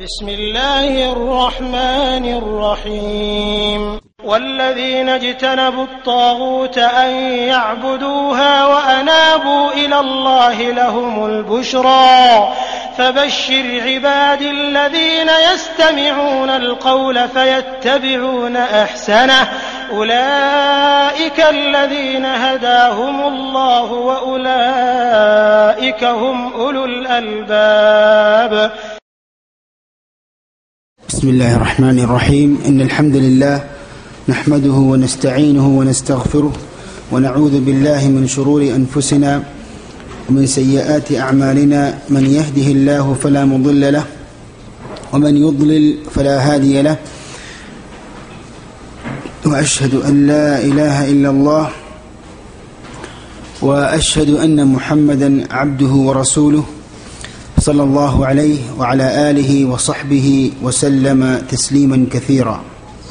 بسم الله الرحمن الرحيم والذين اجتنبوا الطاغوت أن يعبدوها وأنابوا إلى الله لهم البشرى فبشر عبادي الذين يستمعون القول فيتبعون أحسنه أولئك الذين هداهم الله وأولئك هم أولو الألباب بسم الله الرحمن الرحيم إن الحمد لله نحمده ونستعينه ونستغفره ونعوذ بالله من شرور أنفسنا ومن سيئات أعمالنا من يهده الله فلا مضل له ومن يضلل فلا هادي له وأشهد أن لا إله إلا الله وأشهد أن محمدا عبده ورسوله صلى الله عليه وعلى آله وصحبه وسلم تسليما كثيرا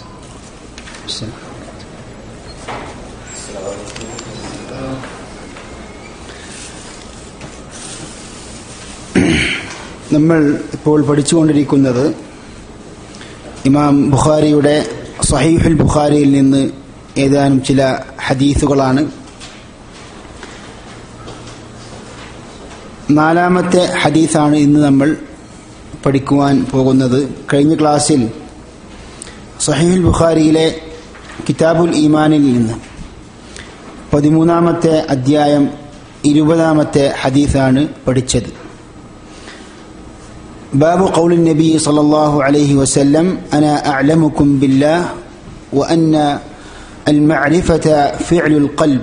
നമ്മൾ ഇപ്പോൾ പഠിച്ചുകൊണ്ടിരിക്കുന്നത് ഇമാം ബുഖാരിയുടെ സഹീഫുൽ ബുഖാരിയിൽ നിന്ന് ഏതാനും ചില ഹദീസുകളാണ് നാലാമത്തെ ഹദീസാണ് ഇന്ന് നമ്മൾ പഠിക്കുവാൻ പോകുന്നത് കഴിഞ്ഞ ക്ലാസ്സിൽ സഹീൽ ബുഖാരിയിലെ കിതാബുൽ ഈമാനിൽ നിന്ന് പതിമൂന്നാമത്തെ അധ്യായം ഇരുപതാമത്തെ ഹദീസാണ് പഠിച്ചത് باب قول النبي صلى الله عليه وسلم أنا أعلمكم بالله وأن المعرفة فعل القلب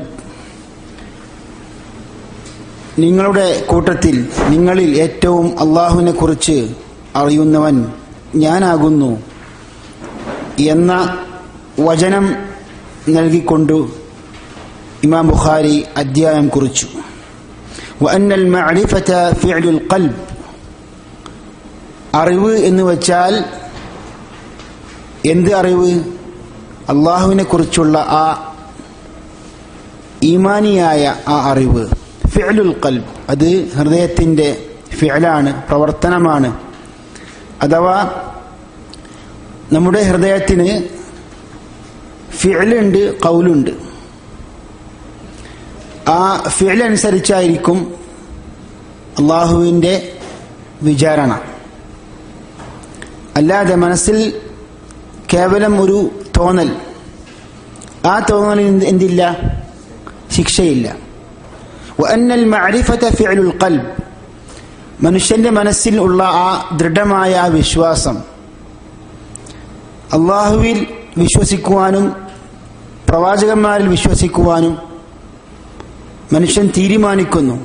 നിങ്ങളുടെ കൂട്ടത്തിൽ നിങ്ങളിൽ ഏറ്റവും അള്ളാഹുവിനെ കുറിച്ച് അറിയുന്നവൻ ഞാനാകുന്നു എന്ന വചനം നൽകിക്കൊണ്ടു ഇമാം ബുഖാരി അധ്യായം കുറിച്ചു വഅന്നൽ മഅരിഫത ഫിഅലുൽ ഖൽബ് അറിവ് എന്ന് വെച്ചാൽ എന്ത് അറിവ് അള്ളാഹുവിനെ കുറിച്ചുള്ള ആ ഈമാനിയായ ആ അറിവ് ഫിഅലുൽ ഖൽബ് അത് ഹൃദയത്തിൻ്റെ ഫിഅലാണ് പ്രവർത്തനമാണ് അഥവാ നമ്മുടെ ഹൃദയത്തിന് ഫിഅലുണ്ട് കൗലുണ്ട് ആ ഫിഅലനുസരിച്ചായിരിക്കും അള്ളാഹുവിൻ്റെ വിചാരണ അല്ലാതെ മനസ്സിൽ കേവലം ഒരു തോന്നൽ ആ തോന്നലിൽ എന്തില്ല ശിക്ഷയില്ല വഅന്നൽ മഅരിഫത ഫിഅലുൽ ഖൽബ് മനുഷ്യന്റെ മനസ്സിൽ ഉള്ള ആ ദൃഢമായ ആ വിശ്വാസം അള്ളാഹുവിൽ വിശ്വസിക്കുവാനും പ്രവാചകന്മാരിൽ വിശ്വസിക്കുവാനും മനുഷ്യൻ തീരുമാനിക്കുന്നു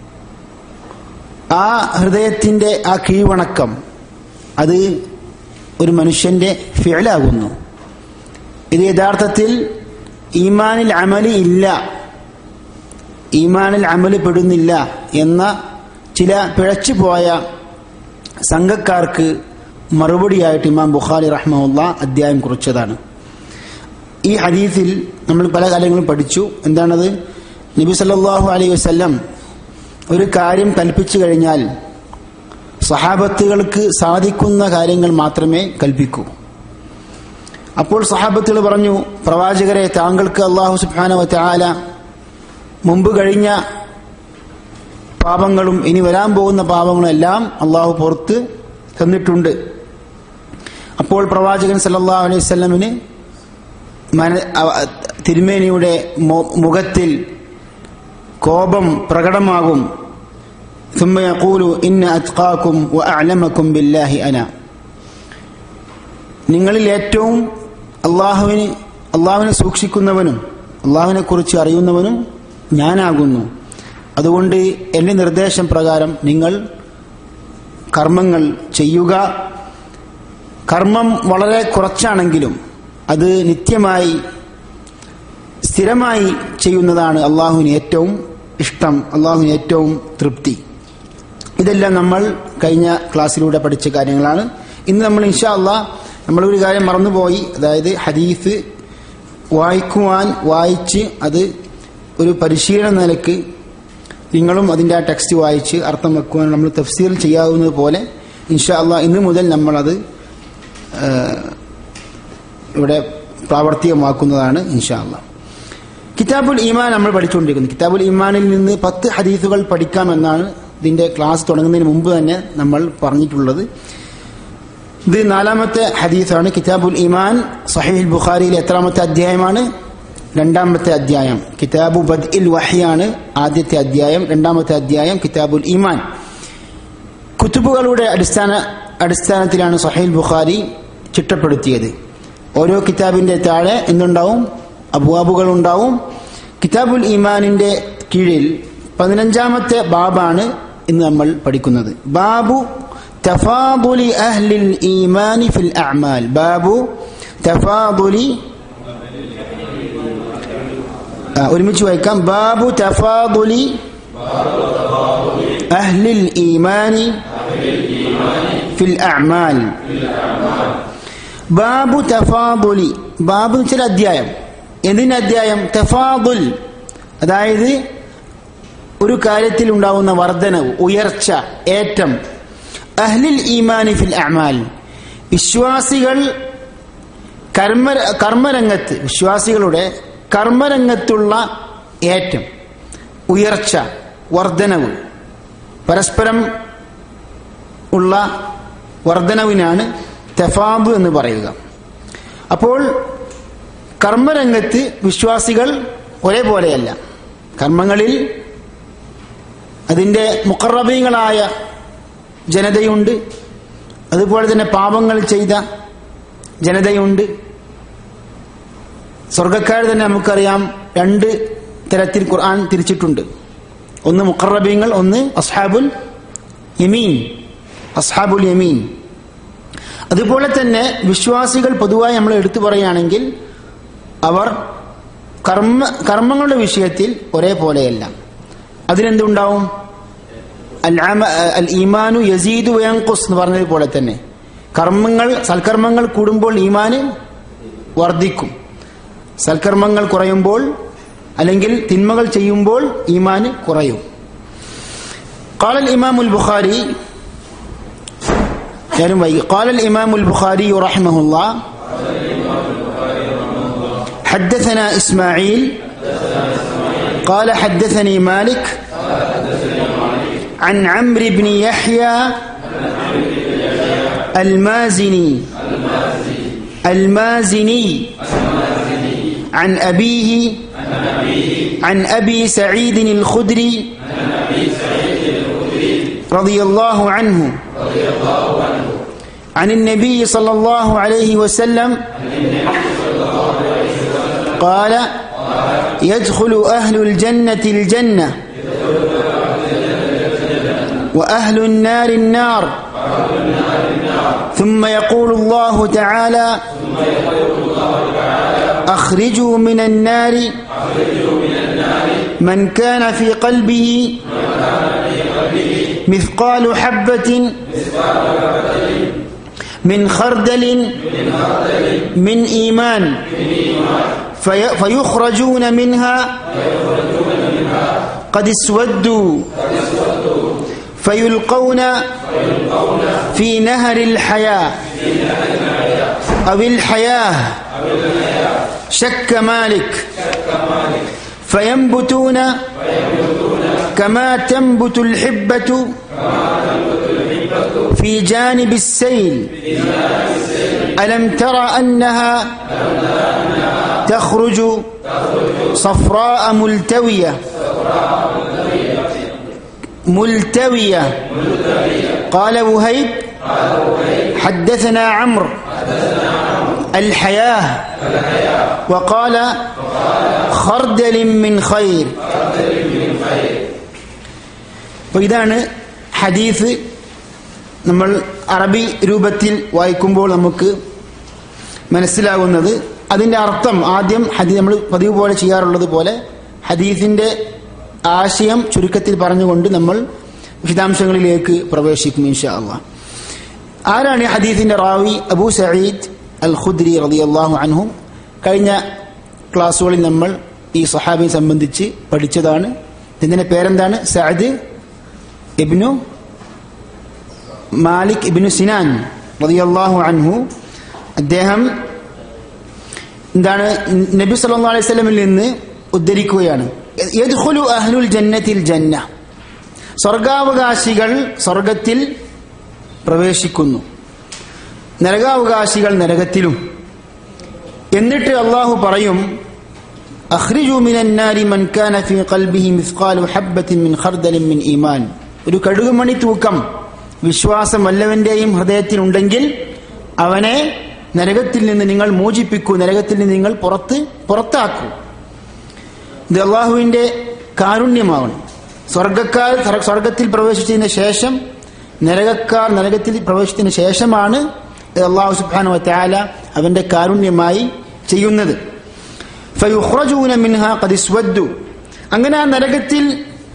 ആ ഹൃദയത്തിന്റെ ആ കീഴ്വണക്കം അത് ഒരു മനുഷ്യന്റെ ഫിഴലാകുന്നു ഇത് യഥാർത്ഥത്തിൽ ഈമാനിൽ അമലി ഇല്ല ഈമാനിൽ അമല് പെടുന്നില്ല എന്ന ചില പിഴച്ചുപോയ സംഘക്കാർക്ക് മറുപടിയായിട്ട് ഇമാം ബുഖാരി റഹ്മുല്ല അധ്യായം കുറിച്ചതാണ് ഈ ഹദീസിൽ നമ്മൾ പല കാര്യങ്ങളും പഠിച്ചു എന്താണത് നബി സല്ലാഹു അലൈഹി വസ്ല്ലം ഒരു കാര്യം കൽപ്പിച്ചു കഴിഞ്ഞാൽ സഹാബത്തുകൾക്ക് സാധിക്കുന്ന കാര്യങ്ങൾ മാത്രമേ കൽപ്പിക്കൂ അപ്പോൾ സഹാബത്തുകൾ പറഞ്ഞു പ്രവാചകരെ താങ്കൾക്ക് അള്ളാഹു സുബാന വല മുമ്പ് കഴിഞ്ഞ പാപങ്ങളും ഇനി വരാൻ പോകുന്ന പാപങ്ങളും എല്ലാം അള്ളാഹു പുറത്ത് തന്നിട്ടുണ്ട് അപ്പോൾ പ്രവാചകൻ സല്ലാ അലൈഹി സ്വലമിന് തിരുമേനിയുടെ മുഖത്തിൽ കോപം പ്രകടമാകും ثم يقول إن أتقاكم وأعلمكم بالله أنا നിങ്ങളിൽ ഏറ്റവും അള്ളാഹുവിന് അള്ളാഹുവിനെ സൂക്ഷിക്കുന്നവനും അള്ളാഹുവിനെ കുറിച്ച് അറിയുന്നവനും ഞാനാകുന്നു അതുകൊണ്ട് എൻ്റെ നിർദ്ദേശം പ്രകാരം നിങ്ങൾ കർമ്മങ്ങൾ ചെയ്യുക കർമ്മം വളരെ കുറച്ചാണെങ്കിലും അത് നിത്യമായി സ്ഥിരമായി ചെയ്യുന്നതാണ് അള്ളാഹുവിന് ഏറ്റവും ഇഷ്ടം അള്ളാഹുവിന് ഏറ്റവും തൃപ്തി ഇതെല്ലാം നമ്മൾ കഴിഞ്ഞ ക്ലാസ്സിലൂടെ പഠിച്ച കാര്യങ്ങളാണ് ഇന്ന് നമ്മൾ ഇൻഷാ അള്ളാ നമ്മളൊരു കാര്യം മറന്നുപോയി അതായത് ഹദീസ് വായിക്കുവാൻ വായിച്ച് അത് ഒരു പരിശീലന നിലക്ക് നിങ്ങളും അതിൻ്റെ ആ ടെക്സ്റ്റ് വായിച്ച് അർത്ഥം വെക്കുവാൻ നമ്മൾ തഫ്സീർ ചെയ്യാവുന്നത് പോലെ ഇൻഷാ അള്ളാ ഇന്ന് മുതൽ നമ്മളത് ആ, ഇവിടെ പ്രാവർത്തികമാക്കുന്നതാണ് ഇൻഷാ അള്ളാ കിതാബുൽ ഈമാൻ നമ്മൾ പഠിച്ചുകൊണ്ടിരിക്കുന്നു കിതാബുൽ ഈമാനിൽ നിന്ന് പത്ത് ഹദീസുകൾ പഠിക്കാമെന്നാണ് ഇതിന്റെ ക്ലാസ് തുടങ്ങുന്നതിന് മുമ്പ് തന്നെ നമ്മൾ പറഞ്ഞിട്ടുള്ളത് ഇത് നാലാമത്തെ ഹദീസാണ് കിതാബുൽ ഈമാൻ സഹീൽ ബുഖാരിയിലെ എത്രാമത്തെ അധ്യായമാണ് രണ്ടാമത്തെ അധ്യായം കിതാബു ബദ് ഇൽ വഹിയാണ് ആദ്യത്തെ അധ്യായം രണ്ടാമത്തെ അധ്യായം കിതാബുൽ ഈമാൻ കുത്തുബുകളുടെ അടിസ്ഥാന അടിസ്ഥാനത്തിലാണ് സഹീൽ ബുഖാരി ചിട്ടപ്പെടുത്തിയത് ഓരോ കിതാബിന്റെ താഴെ എന്തുണ്ടാവും അബുവാബുകൾ ഉണ്ടാവും കിതാബുൽ ഈമാനിന്റെ കീഴിൽ പതിനഞ്ചാമത്തെ ബാബാണ് ഇന്ന് നമ്മൾ പഠിക്കുന്നത് ബാബു തഫാദുലി അഹ്ലിൽ ഈമാനി ഫിൽ അഅമാൽ ബാബു തഫാദുലി ആ, ഒരുമിച്ച് വായിക്കാം ബാബു തഫാദുലി അഹ്ലിൽ ഈമാനി ഫിൽ അഅമാൽ ബാബു തഫാദുലി ബാബു എന്ന് വെച്ചാൽ അധ്യായം എന്തിന് അധ്യായം തഫാദുൽ അതായത് ഒരു കാര്യത്തിൽ ഉണ്ടാവുന്ന വർധനവ് ഉയർച്ച ഏറ്റം അഹ്ലിൽ ഈമാനി ഫിൽ അഅമാൽ വിശ്വാസികൾ കർമ്മ കർമ്മരംഗത്ത് വിശ്വാസികളുടെ കർമ്മരംഗത്തുള്ള ഏറ്റം ഉയർച്ച വർധനവ് പരസ്പരം ഉള്ള വർധനവിനാണ് തെഫാബ് എന്ന് പറയുക അപ്പോൾ കർമ്മരംഗത്ത് വിശ്വാസികൾ ഒരേപോലെയല്ല കർമ്മങ്ങളിൽ അതിൻ്റെ മുക്കറബീങ്ങളായ ജനതയുണ്ട് അതുപോലെ തന്നെ പാപങ്ങൾ ചെയ്ത ജനതയുണ്ട് സ്വർഗക്കാർ തന്നെ നമുക്കറിയാം രണ്ട് തരത്തിൽ ഖുർആൻ തിരിച്ചിട്ടുണ്ട് ഒന്ന് മുക്കറബീങ്ങൾ ഒന്ന് അസ്ഹാബുൽ യമീൻ അസ്ഹാബുൽ യമീൻ അതുപോലെ തന്നെ വിശ്വാസികൾ പൊതുവായി നമ്മൾ എടുത്തു പറയുകയാണെങ്കിൽ അവർ കർമ്മ കർമ്മങ്ങളുടെ വിഷയത്തിൽ ഒരേപോലെയല്ല അതിനെന്തുണ്ടാവും അൽ അമ- അൽ ഈമാനു യസീദു വയങ്കുസ് എന്ന് പറഞ്ഞതുപോലെ തന്നെ കർമ്മങ്ങൾ സൽക്കർമ്മങ്ങൾ കൂടുമ്പോൾ ഈമാന് വർദ്ധിക്കും സൽക്കർമ്മങ്ങൾ കുറയുമ്പോൾ അല്ലെങ്കിൽ തിന്മകൾ ചെയ്യുമ്പോൾ ഈമാന് കുറയും قال الإمام البخاري كلام وي- قال الإمام البخاري رحمه الله حدثنا إسماعيل قال حدثني مالك عن عمرو بن يحيى المازني المازني عن أبيه عن أبي سعيد الخدري رضي الله عنه عن النبي صلى الله عليه وسلم قال يدخل أهل الجنة الجنة وأهل النار النار ثم يقول الله تعالى أخرجوا من النار من كان في قلبه مثقال حبة من خردل من إيمان في فيخرجون منها قد اسودوا فيلقون في نهر الحياة أو الحياة شك مالك فينبتون كما تنبت الحبة في جانب السيل ألم تر أنها تخرج صفراء ملتوية ملتوية قال وهيب حدثنا عمرو الحياة وقال خردل من خير അപ്പോൾ ഇതാണ് ഹദീസ് നമ്മൾ അറബി രൂപത്തിൽ വായിക്കുമ്പോൾ നമുക്ക് മനസ്സിലാകുന്നത് അതിന്റെ അർത്ഥം ആദ്യം ഹദീ നമ്മൾ പതിവ് പോലെ ചെയ്യാറുള്ളത് പോലെ ഹദീസിന്റെ ആശയം ചുരുക്കത്തിൽ പറഞ്ഞുകൊണ്ട് നമ്മൾ വിശദാംശങ്ങളിലേക്ക് പ്രവേശിക്കും ഇൻഷാ അള്ളാഹ് ആരാണ് ഈ ഹദീസിന്റെ റാവി അബൂ സഈദ് അൽ ഖുദ്രി റളിയല്ലാഹു അൻഹു കഴിഞ്ഞ ക്ലാസ്സുകളിൽ നമ്മൾ ഈ സഹാബിയെ സംബന്ധിച്ച് പഠിച്ചതാണ് ഇതിന്റെ പേരെന്താണ് Saad ibn Malik ibn Sinan റളിയല്ലാഹു അൻഹു അദ്ദേഹം എന്താണ് നബി സല്ലല്ലാഹു അലൈഹി വസല്ലമയിൽ നിന്ന് ഉദ്ധരിക്കുകയാണ് യദ്ഖുലു അഹ്ലുൽ ജന്നത്തിൽ ജന്ന സ്വർഗാവകാശികൾ സ്വർഗത്തിൽ പ്രവേശിക്കുന്നു നരകാവകാശികൾ നരകത്തിലും എന്നിട്ട് അള്ളാഹു പറയും അഖ്രിജു മിനൻ നാരി മൻ കാന ഫീ ഖൽബിഹി മിസ്ഖാലു ഹബ്ബത്തിൻ മിൻ ഖർദലിൻ മിൻ ഈമാൻ ഒരു കടുകുമണി തൂക്കം വിശ്വാസം വല്ലവന്റെയും ഹൃദയത്തിൽ ഉണ്ടെങ്കിൽ അവനെ നരകത്തിൽ നിന്ന് നിങ്ങൾ മോചിപ്പിക്കൂ നരകത്തിൽ നിന്ന് നിങ്ങൾ പുറത്ത് പുറത്താക്കൂ ഇത് അള്ളാഹുവിന്റെ കാരുണ്യമാവണം സ്വർഗക്കാർ സ്വർഗ- സ്വർഗത്തിൽ പ്രവേശിച്ചതിന് ശേഷം നരകക്കാർ നരകത്തിൽ പ്രവേശിച്ചതിന് ശേഷമാണ് ഇത് അള്ളാഹു സുബ്ഹാനഹു വതആല അവന്റെ കാരുണ്യമായി ചെയ്യുന്നത് ഫയുഖ്റജൂന മിൻഹാ ഖദ് ഇസ്വദ്ദു അങ്ങനെ ആ നരകത്തിൽ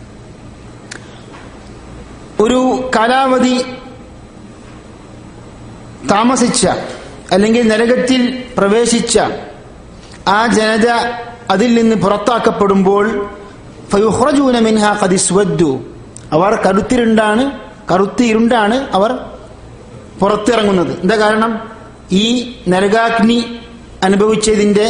ഒരു കാലാവധി താമസിച്ച അല്ലെങ്കിൽ നരകത്തിൽ പ്രവേശിച്ച ആ ജനത അതിൽ നിന്ന് പുറത്താക്കപ്പെടുമ്പോൾ ഫയുഹ്റജൂന മിൻഹ ഖദിസ്വദ്ദു അവർ കറുത്തിരുണ്ടാണ് കറുത്ത് ഇരുണ്ടാണ് അവർ പുറത്തിറങ്ങുന്നത് എന്താ കാരണം ഈ നരകാഗ്നി അനുഭവിച്ചതിന്റെ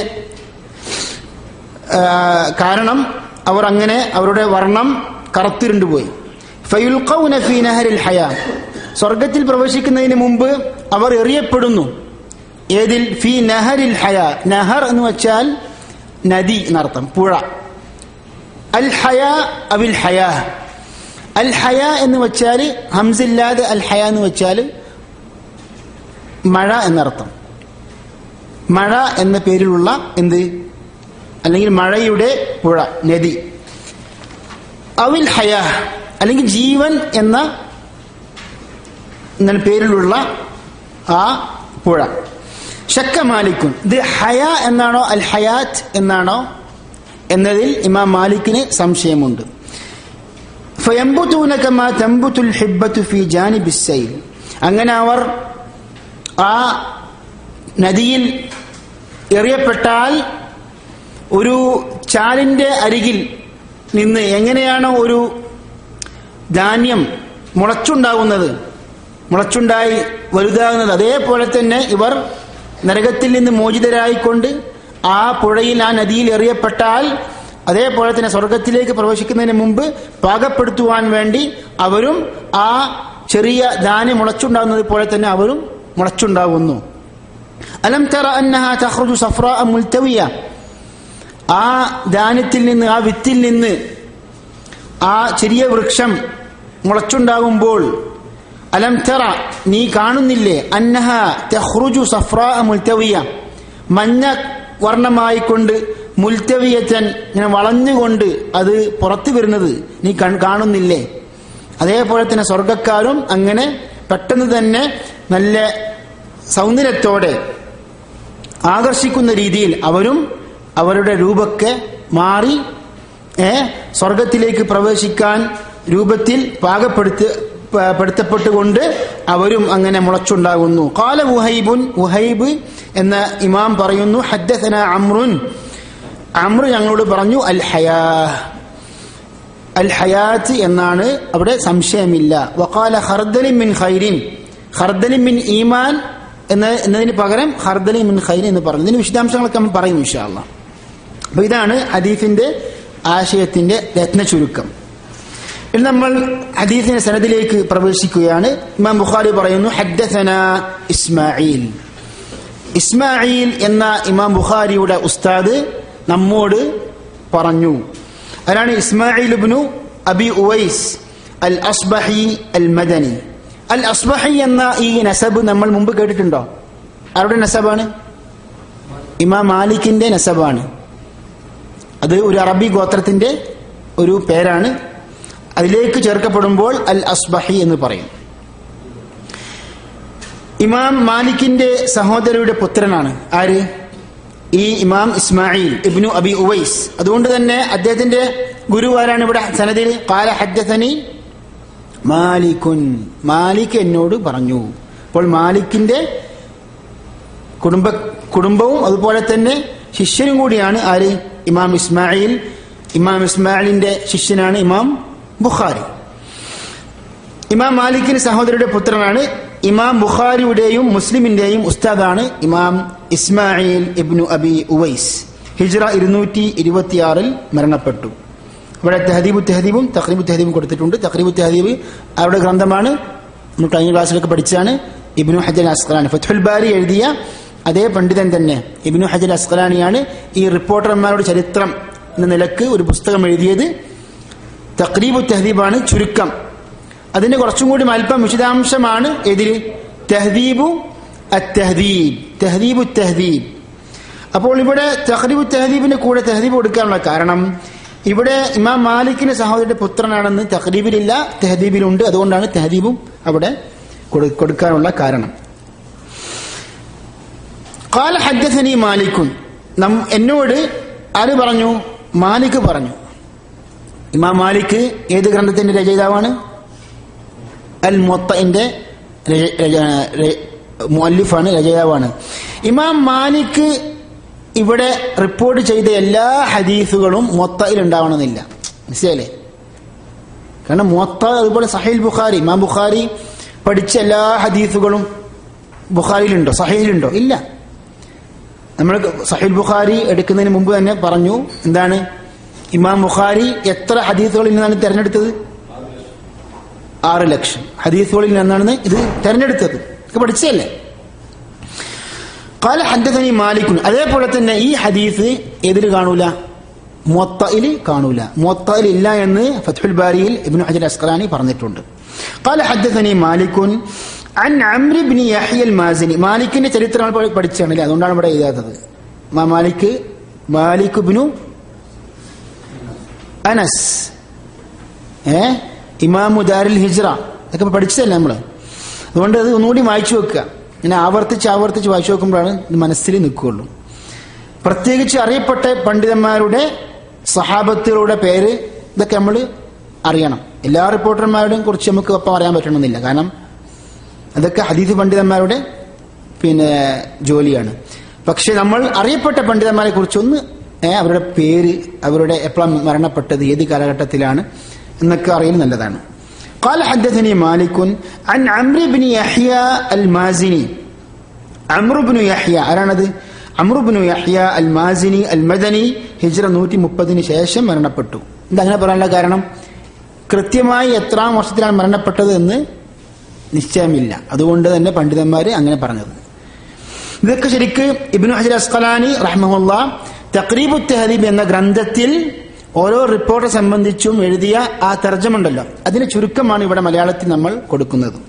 ആ, കാരണം അവർ അങ്ങനെ അവരുടെ വർണ്ണം കറുത്തിരുണ്ടുപോയി ഫയുൽഖൗന ഫീ നഹരിൽ ഹയാ സ്വർഗത്തിൽ പ്രവേശിക്കുന്നതിന് മുമ്പ് അവർ എറിയപ്പെടുന്നു ഏതിൽ ഫി നഹരിൽ ഹയ നഹർ എന്ന് വെച്ചാൽ നദി എന്നർത്ഥം പുഴ അൽ ഹയ അവിൽ ഹയ അൽ ഹയ എന്ന് വെച്ചാൽ ഹംസില്ലാതെ അൽ ഹയ എന്ന് വെച്ചാൽ മഴ എന്നർത്ഥം മഴ എന്ന പേരിലുള്ള എന്ത് അല്ലെങ്കിൽ മഴയുടെ പുഴ നദി അവിൽ ഹയ അല്ലെങ്കിൽ ജീവൻ എന്ന എന്ന പേരിലുള്ള ആ പുഴ ഷക്ക മാലിക്കും ഇത് ഹയ എന്നാണോ അൽ ഹയാത്ത് എന്നാണോ എന്നതിൽ ഇമാം മാലിക്കിന് സംശയമുണ്ട് ഫയംബുതൂന കമാ തംബുതുൽ ഹിബ്ബത്തു ഫീ ജാനിബിസ് സൈൽ അങ്ങനെ അവർ ആ നദിയിൽ എറിയപ്പെട്ടാൽ ഒരു ചാലിന്റെ അരികിൽ നിന്ന് എങ്ങനെയാണോ ഒരു ധാന്യം മുളച്ചുണ്ടാകുന്നത് മുളച്ചുണ്ടായി വലുതാകുന്നത് അതേപോലെ തന്നെ ഇവർ നരകത്തിൽ നിന്ന് മോചിതരായിക്കൊണ്ട് ആ പുഴയിൽ ആ നദിയിൽ എറിയപ്പെട്ടാൽ അതേപോലെ തന്നെ സ്വർഗത്തിലേക്ക് പ്രവേശിക്കുന്നതിന് മുമ്പ് പാകപ്പെടുത്തുവാൻ വേണ്ടി അവരും ആ ചെറിയ ധാന്യം മുളച്ചുണ്ടാകുന്നത് പോലെ തന്നെ അവരും മുളച്ചുണ്ടാകുന്നു അലം തറ അന്നഹ തഖ്റുജു സഫ്രാ മുൽത്തവിയ ആ ധാന്യത്തിൽ നിന്ന് ആ വിത്തിൽ നിന്ന് ആ ചെറിയ വൃക്ഷം മുളച്ചുണ്ടാകുമ്പോൾ അലം തറ നീ കാണുന്നില്ലേ അന്നഹ തെഹ്റുജു സഫ്രാ മുൽത്തവിയ മഞ്ഞ വർണ്ണമായിക്കൊണ്ട് മുൽത്തവിയച്ചൻ ഇങ്ങനെ വളഞ്ഞുകൊണ്ട് അത് പുറത്തു വരുന്നത് നീ കൺ- കാണുന്നില്ലേ അതേപോലെ തന്നെ സ്വർഗക്കാരും അങ്ങനെ പെട്ടെന്ന് തന്നെ നല്ല സൗന്ദര്യത്തോടെ ആകർഷിക്കുന്ന രീതിയിൽ അവരും അവരുടെ രൂപക്കെ മാറി ഏ സ്വർഗത്തിലേക്ക് പ്രവേശിക്കാൻ രൂപത്തിൽ പാകപ്പെടുത്തി പ- പെടുത്തപ്പെട്ടുകൊണ്ട് അവരും അങ്ങനെ മുളച്ചുണ്ടാകുന്നു കാല ഉഹൈബുൻ ഉഹൈബ് എന്ന ഇമാം പറയുന്നു ഹദ്ദസന അമ്രുൻ അമ്ര ഞങ്ങളോട് പറഞ്ഞു അൽ ഹയാ അൽ ഹയാത്ത് എന്നാണ് അവിടെ സംശയമില്ല വക്കാല ഹർദലി മിൻ ഖൈരിൻ ഹർദലി മിൻ ഈമാൻ എന്ന എന്നതിന് പകരം ഹർദലി മിൻ ഖൈരിൻ എന്ന് പറഞ്ഞു ഇതിന് വിശദാംശങ്ങളൊക്കെ നമ്മൾ പറയും ഇൻഷാല്ല അപ്പൊ ഇതാണ് ഹദീഫിന്റെ ആശയത്തിന്റെ രത്ന ചുരുക്കം ഇനി നമ്മൾ ഹദീഫിന്റെ സനദിലേക്ക് പ്രവേശിക്കുകയാണ് ഇമാം ബുഖാരി പറയുന്നു ഹദ്ദസന ഇസ്മായിൽ ഇസ്മായിൽ എന്ന ഇമാം ബുഖാരിയുടെ ഉസ്താദ് നമ്മോട് പറഞ്ഞു അതാണ് ഇസ്മായിൽ ഇബ്നു അബി ഉവൈസ് അൽ അസ്ബഹി അൽ മദനി അൽ അസ്ബഹി എന്ന ഈ നസബ് നമ്മൾ മുമ്പ് കേട്ടിട്ടുണ്ടോ ആരുടെ നസബാണ് ഇമാം മാലിക്കിന്റെ നസബാണ് അത് ഒരു അറബി ഗോത്രത്തിന്റെ ഒരു പേരാണ് അതിലേക്ക് ചേർക്കപ്പെടുമ്പോൾ അൽ അസ്ബഹി എന്ന് പറയും ഇമാം മാലിക്കിന്റെ സഹോദരയുടെ പുത്രനാണ് ആര് ഈ ഇമാം ഇസ്മായിൽ ഇബ്നു അബി ഉവൈസ് അതുകൊണ്ട് തന്നെ അദ്ദേഹത്തിന്റെ ഗുരു ആരാണ് ഇവിടെ സനദിൽ കാല ഹദ്ദസനി മാലിക്കുൻ മാലിക് എന്നോട് പറഞ്ഞു അപ്പോൾ മാലിക്കിന്റെ കുടുംബ കുടുംബവും അതുപോലെ തന്നെ ശിഷ്യനും കൂടിയാണ് ആര് ഇമാം ഇസ്മായിൽ ഇമാം ഇസ്മായിലിന്റെ ശിഷ്യനാണ് ഇമാം ബുഖാരി ഇമാം മാലിക്കിന് സഹോദരിയുടെ പുത്രനാണ് ഇമാം ബുഖാരിയുടെയും മുസ്ലിമിന്റെയും ഉസ്താദാണ് ഇമാം ഇസ്മായിൽ ഇബ്നു അബി ഉവൈസ് ഹിജ്റ ഇരുന്നൂറ്റി ഇരുപത്തിയാറിൽ മരണപ്പെട്ടു ഇവിടെ തെഹദീബു തെഹദീബും തഖ്രീബു തെഹദീബും കൊടുത്തിട്ടുണ്ട് തഖ്രീബു തെഹദീബ് അവരുടെ ഗ്രന്ഥമാണ് നമ്മൾ കഴിഞ്ഞ ക്ലാസ്സിലൊക്കെ പഠിച്ചാണ് ഇബ്നു ഹജർ അസ്ഖലാനി ഫത്തുൽ ബാരി എഴുതിയ അതേ പണ്ഡിതൻ തന്നെ ഇബ്നു ഹജർ അസ്ഖലാനിയാണ് ഈ റിപ്പോർട്ടർമാരുടെ ചരിത്രം എന്ന നിലക്ക് ഒരു പുസ്തകം എഴുതിയത് തഖ്രീബു തെഹദീബാണ് ചുരുക്കം അതിന് കുറച്ചും കൂടി അല്പം വിശദാംശമാണ് എതിര് തെഹദീബു അത്തഹദീബ് തെഹദീബു തെഹദീബ് അപ്പോൾ ഇവിടെ തഹദീബു തെഹദീബിന് കൂടെ തെഹദീബ് കൊടുക്കാനുള്ള കാരണം ഇവിടെ ഇമാം മാലിക്കിന്റെ സഹോദരന്റെ പുത്രനാണെന്ന് തഹദീബിലില്ല തെഹദീബിലുണ്ട് അതുകൊണ്ടാണ് തെഹദീബും അവിടെ കൊടു- കൊടുക്കാനുള്ള കാരണം കാല ഹദ്ദസനി മാലിക്കുൻ നം എന്നോട് ആര് പറഞ്ഞു മാലിക് പറഞ്ഞു ഇമാം മാലിക് ഏത് ഗ്രന്ഥത്തിന്റെ രചയിതാവാണ് അൽ മൊത്തന്റെ മുഅല്ലിഫാണ് രചയിതാവാണ് ഇമാം മാലിക് ഇവിടെ റിപ്പോർട്ട് ചെയ്ത എല്ലാ ഹദീസുകളും മൊത്തയിൽ ഉണ്ടാവണമെന്നില്ല മനസ്സിലായില്ലേ കാരണം മൊത്ത അതുപോലെ സഹീൽ ബുഖാരി ഇമാം ബുഖാരി പഠിച്ച എല്ലാ ഹദീസുകളും ബുഖാരിയിലുണ്ടോ സഹീലുണ്ടോ ഇല്ല നമ്മൾ സഹീൽ ബുഖാരി എടുക്കുന്നതിന് മുമ്പ് തന്നെ പറഞ്ഞു എന്താണ് ഇമാം ബുഖാരി എത്ര ഹദീസുകളിൽ നിന്നാണ് തെരഞ്ഞെടുത്തത് ആറ് ലക്ഷം ഹദീസുകളിൽ നിന്നാണ് ഇത് തെരഞ്ഞെടുത്തത് ഇത് പഠിച്ചതല്ലേ കാല ഹദ്ദസനി മാലിക്കുൻ അതേപോലെ തന്നെ ഈ ഹദീസ് എതിൽ കാണൂല മൊത്തയിൽ കാണൂല മൊത്തയിൽ ഇല്ല എന്ന് ഫത്ഹുൽ ബാരിയിൽ ഇബ്നു ഹജർ അസ്കലാനി പറഞ്ഞിട്ടുണ്ട് കാല ഹദ്ദസനി മാലിക്കുൻ അൻ അംരി ബിൻ യഹ്യ അൽ മാസിനി മാലിക്കിന്റെ ചരിത്രം നമ്മൾ പഠിച്ചാണല്ലേ അതുകൊണ്ടാണ് ഇവിടെ എഴുതാത്തത് മാ മാലിക് മാലിക് ബിനു അനസ് ഏ ഇമാമു ദാരുൽ ഹിജ്റ ഇതൊക്കെ പഠിച്ചതല്ലേ നമ്മള് അതുകൊണ്ട് അത് ഒന്നുകൂടി വായിച്ചു വെക്കുക ഇങ്ങനെ ആവർത്തിച്ച് ആവർത്തിച്ച് വായിച്ചു വെക്കുമ്പോഴാണ് ഇത് മനസ്സിൽ നിൽക്കുകയുള്ളൂ പ്രത്യേകിച്ച് അറിയപ്പെട്ട പണ്ഡിതന്മാരുടെ സഹാബത്തുകളുടെ പേര് ഇതൊക്കെ നമ്മൾ അറിയണം എല്ലാ റിപ്പോർട്ടർമാരുടെയും കുറിച്ച് നമുക്ക് ഒപ്പം അറിയാൻ പറ്റണമെന്നില്ല കാരണം അതൊക്കെ ഹദീസ് പണ്ഡിതന്മാരുടെ പിന്നെ ജോലിയാണ് പക്ഷെ നമ്മൾ അറിയപ്പെട്ട പണ്ഡിതന്മാരെ കുറിച്ചൊന്ന് ഏ, അവരുടെ പേര് അവരുടെ എപ്പോഴാണ് മരണപ്പെട്ടത് ഏത് കാലഘട്ടത്തിലാണ് എന്നൊക്കെ അറിയുന്നത് നല്ലതാണ് قال حدثني مالك عن عمرو بن يحيى المازني عمرو بن يحيى ആരാണത് അമ്രു ബിനു യഹ്യ അൽ മാസിനി അൽ മദനി ഹിജ്റ നൂറ്റി മുപ്പതിന് ശേഷം മരണപ്പെട്ടു എന്താ അങ്ങനെ പറയാനുള്ള കാരണം കൃത്യമായി എത്രാം വർഷത്തിലാണ് മരണപ്പെട്ടത് എന്ന് നിശ്ചയമില്ല അതുകൊണ്ട് തന്നെ പണ്ഡിതന്മാര് അങ്ങനെ പറഞ്ഞത് ഇതൊക്കെ ശരിക്ക് ഇബ്നു ഹജർ അസ്കലാനി റഹ്മുല്ല തക്രീബു തെഹദീബ് എന്ന ഗ്രന്ഥത്തിൽ ഓരോ റിപ്പോർട്ട് സംബന്ധിച്ചും എഴുതിയ ആ തർജ്ജമുണ്ടല്ലോ അതിന് ചുരുക്കമാണ് ഇവിടെ മലയാളത്തിൽ നമ്മൾ കൊടുക്കുന്നത്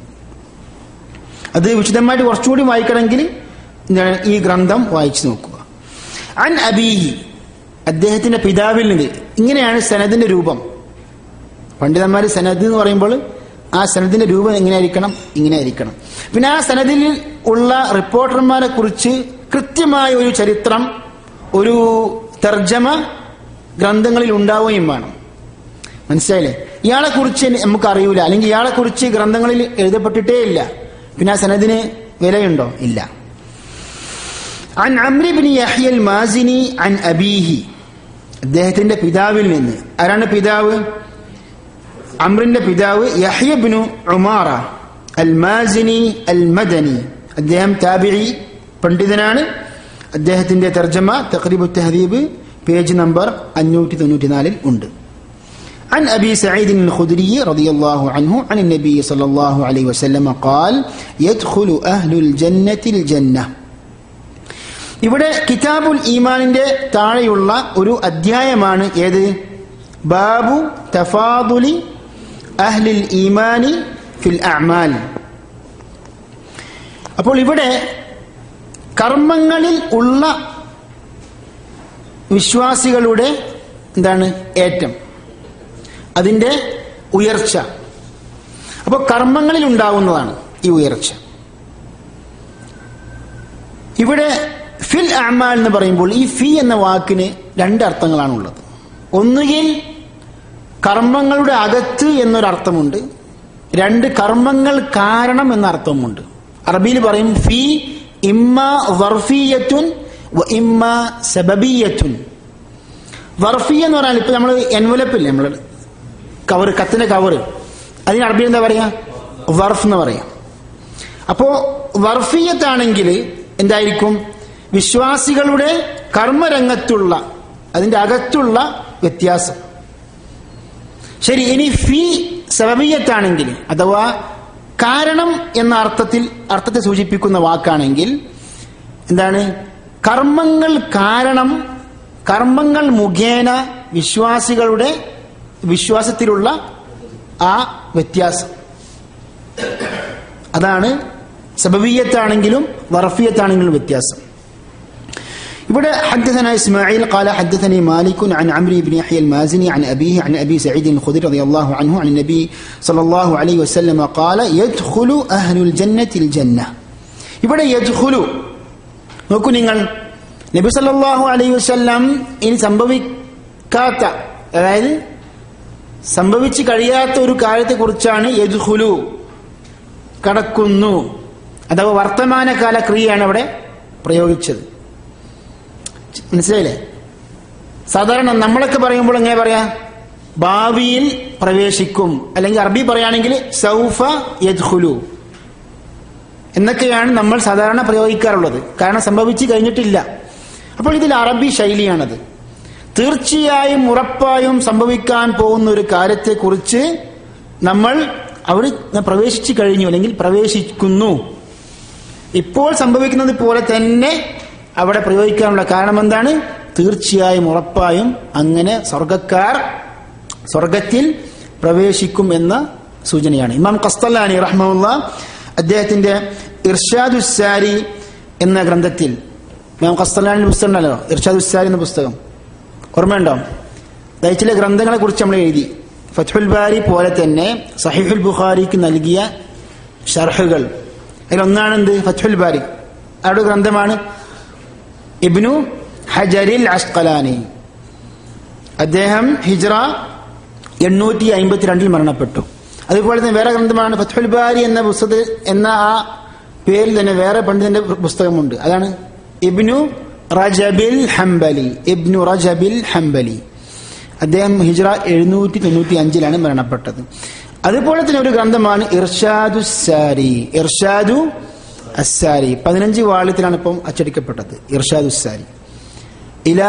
അത് വിശദമായിട്ട് കുറച്ചുകൂടി വായിക്കണമെങ്കിൽ ഞാൻ ഈ ഗ്രന്ഥം വായിച്ചു നോക്കുക അൻ അബീഹി അദ്ദേഹത്തിന്റെ പിതാവിൽ നിന്ന് ഇങ്ങനെയാണ് സനദിന്റെ രൂപം പണ്ഡിതന്മാർ സനദ് എന്ന് പറയുമ്പോൾ ആ സനദിന്റെ രൂപം എങ്ങനെയായിരിക്കണം ഇങ്ങനെ ആയിരിക്കണം പിന്നെ ആ സനദിൽ ഉള്ള റിപ്പോർട്ടർമാരെ കുറിച്ച് കൃത്യമായ ഒരു ചരിത്രം ഒരു തർജ്ജമ ഗ്രന്ഥങ്ങളിൽ ഉണ്ടാവുകയും വേണം മനസ്സിലായില്ലേ ഇയാളെ കുറിച്ച് നമുക്ക് അറിയൂല അല്ലെങ്കിൽ ഇയാളെ കുറിച്ച് ഗ്രന്ഥങ്ങളിൽ എഴുതപ്പെട്ടിട്ടേ ഇല്ല പിന്നെ ആ സനദിന് വിലയുണ്ടോ ഇല്ല عن عمرو بن يحيى المازني عن أبيه അദ്ദേഹത്തിന്റെ പിതാവിൽ നിന്ന് ആരാണ് പിതാവ് അമ്രിന്റെ പിതാവ് യഹ്യബ്നു ഉമാറ അൽ മാസിനി അൽ മദനി അദ്ദേഹം താബിഴി പണ്ഡിതനാണ് അദ്ദേഹത്തിന്റെ തർജ്ജമ തഖ്രീബു തഹദീബ് പേജ് നമ്പർ അഞ്ഞൂറ്റി തൊണ്ണൂറ്റിനാലിൽ ഉണ്ട് عن أبي سعيد الخدري رضي الله عنه عن النبي صلى الله عليه وسلم قال يدخل أهل الجنة الجنة ഇവിടെ കിതാബുൽ ഈമാനിന്റെ താഴെയുള്ള ഒരു അധ്യായമാണ് ഏത് ബാബു തഫാദുലി അഹ്ലിൽ ഈമാനി ഫിൽ അമാൽ അപ്പോൾ ഇവിടെ കർമ്മങ്ങളിൽ ഉള്ള വിശ്വാസികളുടെ എന്താണ് ഏറ്റം അതിന്റെ ഉയർച്ച അപ്പോൾ കർമ്മങ്ങളിൽ ഉണ്ടാവുന്നതാണ് ഈ ഉയർച്ച ഇവിടെ ഫിൽ അമാൽ എന്ന് പറയുമ്പോൾ ഈ ഫി എന്ന വാക്കിന് രണ്ട് അർത്ഥങ്ങളാണുള്ളത് ഒന്നുകിൽ കർമ്മങ്ങളുടെ അകത്ത് എന്നൊരർത്ഥമുണ്ട് രണ്ട് കർമ്മങ്ങൾ കാരണം എന്ന അർത്ഥമുണ്ട് അറബിയിൽ പറയും ഫി ഇമ്മ വർഫിയത്തുൻ വ ഇമ്മ സബബിയത്തുൻ വർഫി എന്ന് പറഞ്ഞാൽ ഇപ്പൊ നമ്മൾ എൻവലപ്പില്ലേ നമ്മൾ കവർ കത്തിന്റെ കവർ അതിന് അറബിയിൽ എന്താ പറയാ വർഫ് എന്ന് പറയാം അപ്പോ വർഫീയത്താണെങ്കിൽ എന്തായിരിക്കും വിശ്വാസികളുടെ കർമ്മരംഗത്തുള്ള അതിന്റെ അകത്തുള്ള വ്യത്യാസം ശരി ഇനി ഫി സബബീയത്താണെങ്കിൽ അഥവാ കാരണം എന്ന അർത്ഥത്തിൽ അർത്ഥത്തെ സൂചിപ്പിക്കുന്ന വാക്കാണെങ്കിൽ എന്താണ് കർമ്മങ്ങൾ കാരണം കർമ്മങ്ങൾ മുഖേന വിശ്വാസികളുടെ വിശ്വാസത്തിലുള്ള ആ വ്യത്യാസം അതാണ് സബബീയത്താണെങ്കിലും വറഫിയത്താണെങ്കിലും വ്യത്യാസം ഇവിടെ حدثنا إسماعيل قال حدثني مالك عن عمرو بن يحيى المازني عن أبيه عن أبي سعيد الخدري رضي الله عنه عن النبي صلى الله عليه وسلم قال يدخل أهل الجنة الجنة ഇവിടെ യദ്ഖുലു നോക്കൂ നിങ്ങൾ നബി സല്ലല്ലാഹു അലൈഹി വസല്ലം ഇനി സംഭവിക്കാത്ത അതായത് സംഭവിച്ചു കഴിയാത്ത ഒരു കാര്യത്തെക്കുറിച്ചാണ് യദ്ഖുലു കടക്കുന്നു അഥവാ വർത്തമാനകാല ക്രിയയാണ് അവിടെ പ്രയോഗിച്ചത് മനസ്സിലായില്ലേ സാധാരണ നമ്മളൊക്കെ പറയുമ്പോൾ എങ്ങനെ പറയാ ഭാവിയിൽ പ്രവേശിക്കും അല്ലെങ്കിൽ അറബി പറയുകയാണെങ്കിൽ സൗഫ യദ്ഖുലു എന്നൊക്കെയാണ് നമ്മൾ സാധാരണ പ്രയോഗിക്കാറുള്ളത് കാരണം സംഭവിച്ചു കഴിഞ്ഞിട്ടില്ല അപ്പോൾ ഇതിൽ അറബി ശൈലിയാണത് തീർച്ചയായും ഉറപ്പായും സംഭവിക്കാൻ പോകുന്ന ഒരു കാര്യത്തെക്കുറിച്ച് നമ്മൾ അവിടെ പ്രവേശിച്ചു കഴിഞ്ഞു അല്ലെങ്കിൽ പ്രവേശിക്കുന്നു ഇപ്പോൾ സംഭവിക്കുന്നത് പോലെ തന്നെ അവിടെ പ്രയോഗിക്കാനുള്ള കാരണം എന്താണ് തീർച്ചയായും ഉറപ്പായും അങ്ങനെ സ്വർഗക്കാർ സ്വർഗത്തിൽ പ്രവേശിക്കും എന്ന സൂചനയാണ് ഇമാം കസ്തല്ലാനി റഹ്മുല്ല അദ്ദേഹത്തിന്റെ ഇർഷാദുസാരി എന്ന ഗ്രന്ഥത്തിൽ ഇമാം കസ്തല്ലാനി പുസ്തകം ഉണ്ടല്ലോ ഇർഷാദുസാരി എന്ന പുസ്തകം ഓർമ്മയുണ്ടോ അതായത് ചില ഗ്രന്ഥങ്ങളെ കുറിച്ച് നമ്മൾ എഴുതി ഫത്ഹുൽ ബാരി പോലെ തന്നെ സഹിഹുൽ ബുഖാരിക്ക് നൽകിയ ഷർഹുകൾ അതിലൊന്നാണ് എന്ത് ഫത്ഹുൽ ബാരി അവരുടെ ഗ്രന്ഥമാണ് ഇബ്നു ഹജരിൽ അഷ്കലാനി അദ്ദേഹം ഹിജ്റ എണ്ണൂറ്റി അമ്പത്തിരണ്ടിൽ മരണപ്പെട്ടു അതുപോലെ തന്നെ വേറെ ഗ്രന്ഥമാണ് ഫത്ഹുൽ ബാരി എന്ന പുസ്തക എന്ന ആ പേരിൽ തന്നെ വേറെ പണ്ഡിതന്റെ പുസ്തകമുണ്ട് അതാണ് ഇബ്നു റജബിൽ ഹംബലി ഇബ്നു റജബിൽ ഹംബലി അദ്ദേഹം ഹിജ്റ എഴുന്നൂറ്റി തൊണ്ണൂറ്റി അഞ്ചിലാണ് മരണപ്പെട്ടത് അതുപോലെ തന്നെ ഒരു ഗ്രന്ഥമാണ് ഇർഷാദു സാരി ഇർഷാദു അസാരി പതിനഞ്ച് വാള്യത്തിലാണ് ഇപ്പം അച്ചടിക്കപ്പെട്ടത് ഇർഷാദു സാരി ഇല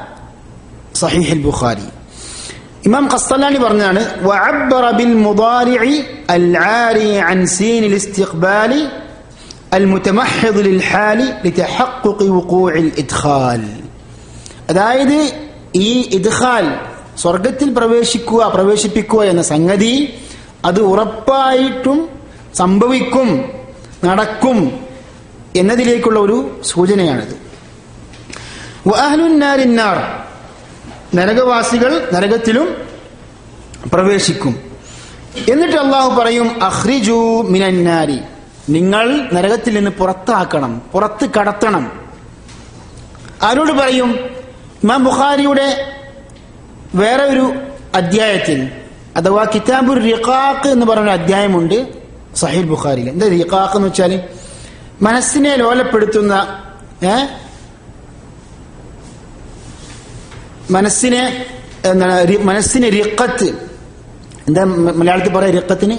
സഹീഹ് ബുഖാരി ഇമാം ഖസ്തലാനി പറഞ്ഞാണ് وعبر بالمضارع العاري عن سين الاستقبال المتمحض للحال لتحقق وقوع الإدخال അതായത് ഈ ഇദ്ഖാൽ സ്വർഗത്തിൽ പ്രവേശിക്കുക പ്രവേശിപ്പിക്കുക എന്ന സംഗതി അത് ഉറപ്പായിട്ടും സംഭവിക്കും നടക്കും എന്നതിലേക്കുള്ള ഒരു സൂചനയാണിത് വാഹ്ലുന്നാരിന്നാർ നരകവാസികൾ നരകത്തിലും പ്രവേശിക്കും എന്നിട്ട് അള്ളാഹു പറയും അഹ്രിജു മിനന്നാരി നിങ്ങൾ നരകത്തിൽ നിന്ന് പുറത്താക്കണം പുറത്ത് കടത്തണം ആരോട് പറയും ഇമാം ബുഖാരിയുടെ വേറെ ഒരു അധ്യായത്തിൽ അഥവാ കിതാബുർ റിഖാഖ് എന്ന് പറയുന്ന അധ്യായമുണ്ട് സഹീൽ ബുഖാരിയിൽ എന്താ റിഖാഖ് എന്ന് വെച്ചാൽ മനസ്സിനെ ലോലപ്പെടുത്തുന്ന ഏ മനസ്സിനെ എന്താണ് രി- മനസ്സിന് റിഖത്ത് എന്താ മ- മലയാളത്തിൽ പറയാ റിഖത്തിന്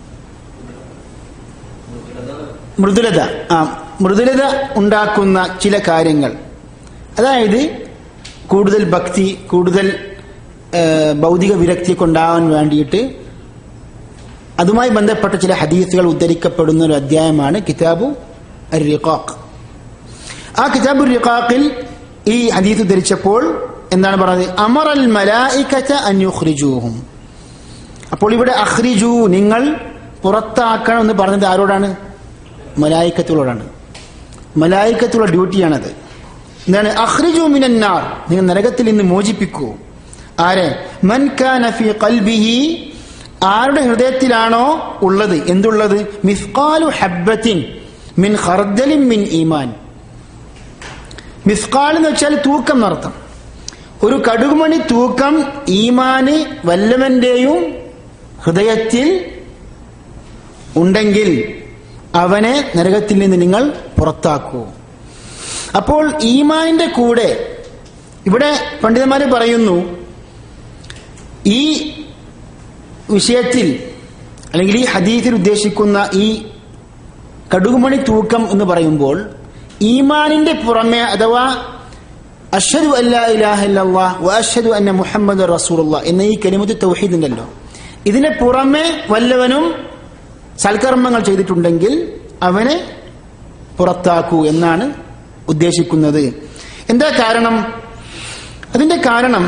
മൃദുലത ആ മൃദുലത ഉണ്ടാക്കുന്ന ചില കാര്യങ്ങൾ അതായത് കൂടുതൽ ഭക്തി കൂടുതൽ ഏ, ഭൗതിക വിരക്തിയൊക്കെ ഉണ്ടാവാൻ വേണ്ടിയിട്ട് അതുമായി ബന്ധപ്പെട്ട ചില ഹദീസുകൾ ഉദ്ധരിക്കപ്പെടുന്ന ഒരു അധ്യായമാണ് കിതാബു അർ റിഖാഖ് ആ കിതാബു റിഖാഖിൽ ഈ ഹദീസ് ഉദ്ധരിച്ചപ്പോൾ എന്താണ് പറഞ്ഞത് അമറൽ മലായിക്കച്ച അന്യുഖ്രിജൂഹും അപ്പോൾ ഇവിടെ അഖ്രിജു നിങ്ങൾ പുറത്താക്കണം എന്ന് പറഞ്ഞത് ആരോടാണ് മലായിക്കത്തുകളോടാണ് മലായിക്കത്തുള്ള ഡ്യൂട്ടിയാണത് എന്താണ് അഖ്രിജു മിനന്നാർ നിങ്ങൾ നരകത്തിൽ നിന്ന് മോചിപ്പിക്കൂ ആരെ മൻ കാന ഫീ ഖൽബിഹി ആരുടെ ഹൃദയത്തിലാണോ ഉള്ളത് എന്തുള്ളത് മിസ്കാലു ഹബ്ബത്തിൻ മിൻ ഖർദലിൻ മിൻ ഈമാൻ മിസ്കാൽ എന്ന് വെച്ചാൽ തൂക്കം എന്നർത്ഥം ഒരു കടുകുമണി തൂക്കം ഈമാന് വല്ലവന്റെയും ഹൃദയത്തിൽ ഉണ്ടെങ്കിൽ അവനെ നരകത്തിൽ നിന്ന് നിങ്ങൾ പുറത്താക്കൂ അപ്പോൾ ഈമാനിന്റെ കൂടെ ഇവിടെ പണ്ഡിതന്മാര് പറയുന്നു ഈ വിഷയത്തിൽ അല്ലെങ്കിൽ ഈ ഹദീസിൽ ഉദ്ദേശിക്കുന്ന ഈ കടുകുമണി തൂക്കം എന്ന് പറയുമ്പോൾ ഈമാനിന്റെ പുറമെ അഥവാ അഷദു അല്ലാ ഇലാഹ ഇല്ലല്ലാഹ് വ അഷ്ഹദു അന്ന മുഹമ്മദ് റസൂലുള്ള എന്ന ഈ കലിമത്ത് തൗഹീദ് ഉണ്ടല്ലോ ഇതിന് പുറമെ വല്ലവനും സൽക്കർമ്മങ്ങൾ ചെയ്തിട്ടുണ്ടെങ്കിൽ അവനെ പുറത്താക്കൂ എന്നാണ് ഉദ്ദേശിക്കുന്നത് എന്താ കാരണം അതിന്റെ കാരണം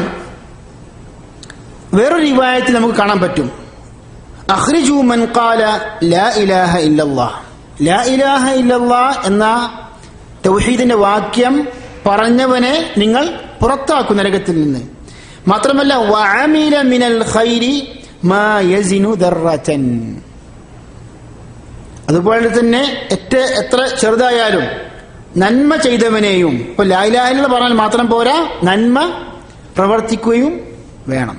വേറൊരു റിവായത്തിൽ നമുക്ക് കാണാൻ പറ്റും അഖ്രിജു മൻ ഖാല ലാ ഇലാഹ ഇല്ലല്ലാഹ് ലാ ഇലാഹ ഇല്ലല്ലാഹ് എന്ന തൗഹീദിന്റെ വാക്യം പറഞ്ഞവനെ നിങ്ങൾ പുറത്താക്കും നരകത്തിൽ നിന്ന് മാത്രമല്ല വഅമില മിനൽ ഖൈരി മാ യസിനു ദർറതൻ അതുപോലെ തന്നെ എത്ര എത്ര ചെറുതായാലും നന്മ ചെയ്തവനെയും ഇപ്പൊ ലായിലാഹിലുള്ള പറഞ്ഞാൽ മാത്രം പോരാ നന്മ പ്രവർത്തിക്കുകയും വേണം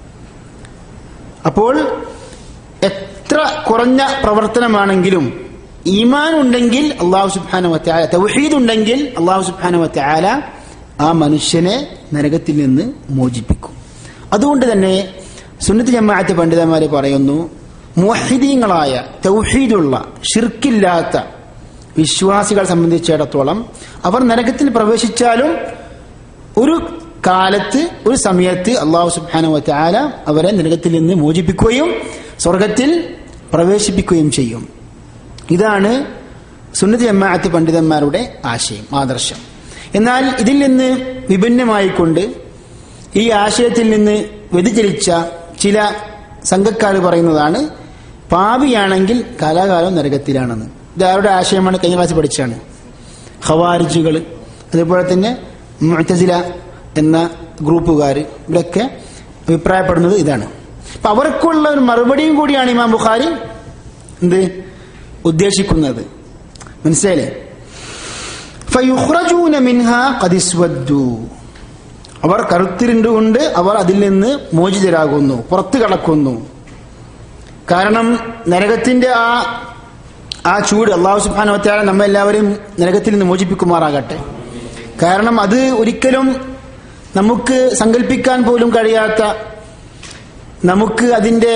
അപ്പോൾ എത്ര കുറഞ്ഞ പ്രവർത്തനമാണെങ്കിലും ഈമാൻ ഉണ്ടെങ്കിൽ അള്ളാഹു സുബാന വറ്റാല തൗഹീദ് ഉണ്ടെങ്കിൽ അള്ളാഹു സുബാന വറ്റാല ആ മനുഷ്യനെ നരകത്തിൽ നിന്ന് മോചിപ്പിക്കും അതുകൊണ്ട് തന്നെ സുന്നത്ത് ജമാഅത്ത് പണ്ഡിതന്മാര് പറയുന്നു മുഹിദീങ്ങളായ തൗഹീദുള്ള ഷിർക്കില്ലാത്ത വിശ്വാസികളെ സംബന്ധിച്ചിടത്തോളം അവർ നരകത്തിൽ പ്രവേശിച്ചാലും ഒരു കാലത്ത് ഒരു സമയത്ത് അള്ളാഹു സുബാന വറ്റാല അവരെ നരകത്തിൽ നിന്ന് മോചിപ്പിക്കുകയും സ്വർഗത്തിൽ പ്രവേശിപ്പിക്കുകയും ചെയ്യും ഇതാണ് സുന്നതി ജമാഅത്ത് പണ്ഡിതന്മാരുടെ ആശയം ആദർശം എന്നാൽ ഇതിൽ നിന്ന് വിഭിന്നമായിക്കൊണ്ട് ഈ ആശയത്തിൽ നിന്ന് വ്യതിചലിച്ച ചില സംഘക്കാർ പറയുന്നതാണ് പാപിയാണെങ്കിൽ കാലാകാലം നരകത്തിലാണെന്ന് ഇത് ആരുടെ ആശയമാണ് കഴിഞ്ഞ ക്ലാസ് പഠിച്ചാണ് ഖവാരിജുകൾ അതുപോലെ തന്നെ മുഅ്തസില എന്ന ഗ്രൂപ്പുകാർ ഇവരൊക്കെ അഭിപ്രായപ്പെടുന്നത് ഇതാണ് അപ്പൊ അവർക്കുള്ള ഒരു മറുപടിയും കൂടിയാണ് ഇമാം ബുഖാരി എന്ത് ഉദ്ദേശിക്കുന്നത് മനസ്സിലായില്ലേ ഫയുഖ്റജൂന മിൻഹ ഖദിസ്വദ്ദു അവർ കറുത്തിരുണ്ടുകൊണ്ട് അവർ അതിൽ നിന്ന് മോചിതരാകുന്നു പുറത്തു കടക്കുന്നു കാരണം നരകത്തിന്റെ ആ ആ ചൂട് അള്ളാഹു സുബാനവത്താല നമ്മെല്ലാവരെയും നരകത്തിൽ നിന്ന് മോചിപ്പിക്കുമാറാകട്ടെ കാരണം അത് ഒരിക്കലും നമുക്ക് സങ്കല്പിക്കാൻ പോലും കഴിയാത്ത നമുക്ക് അതിന്റെ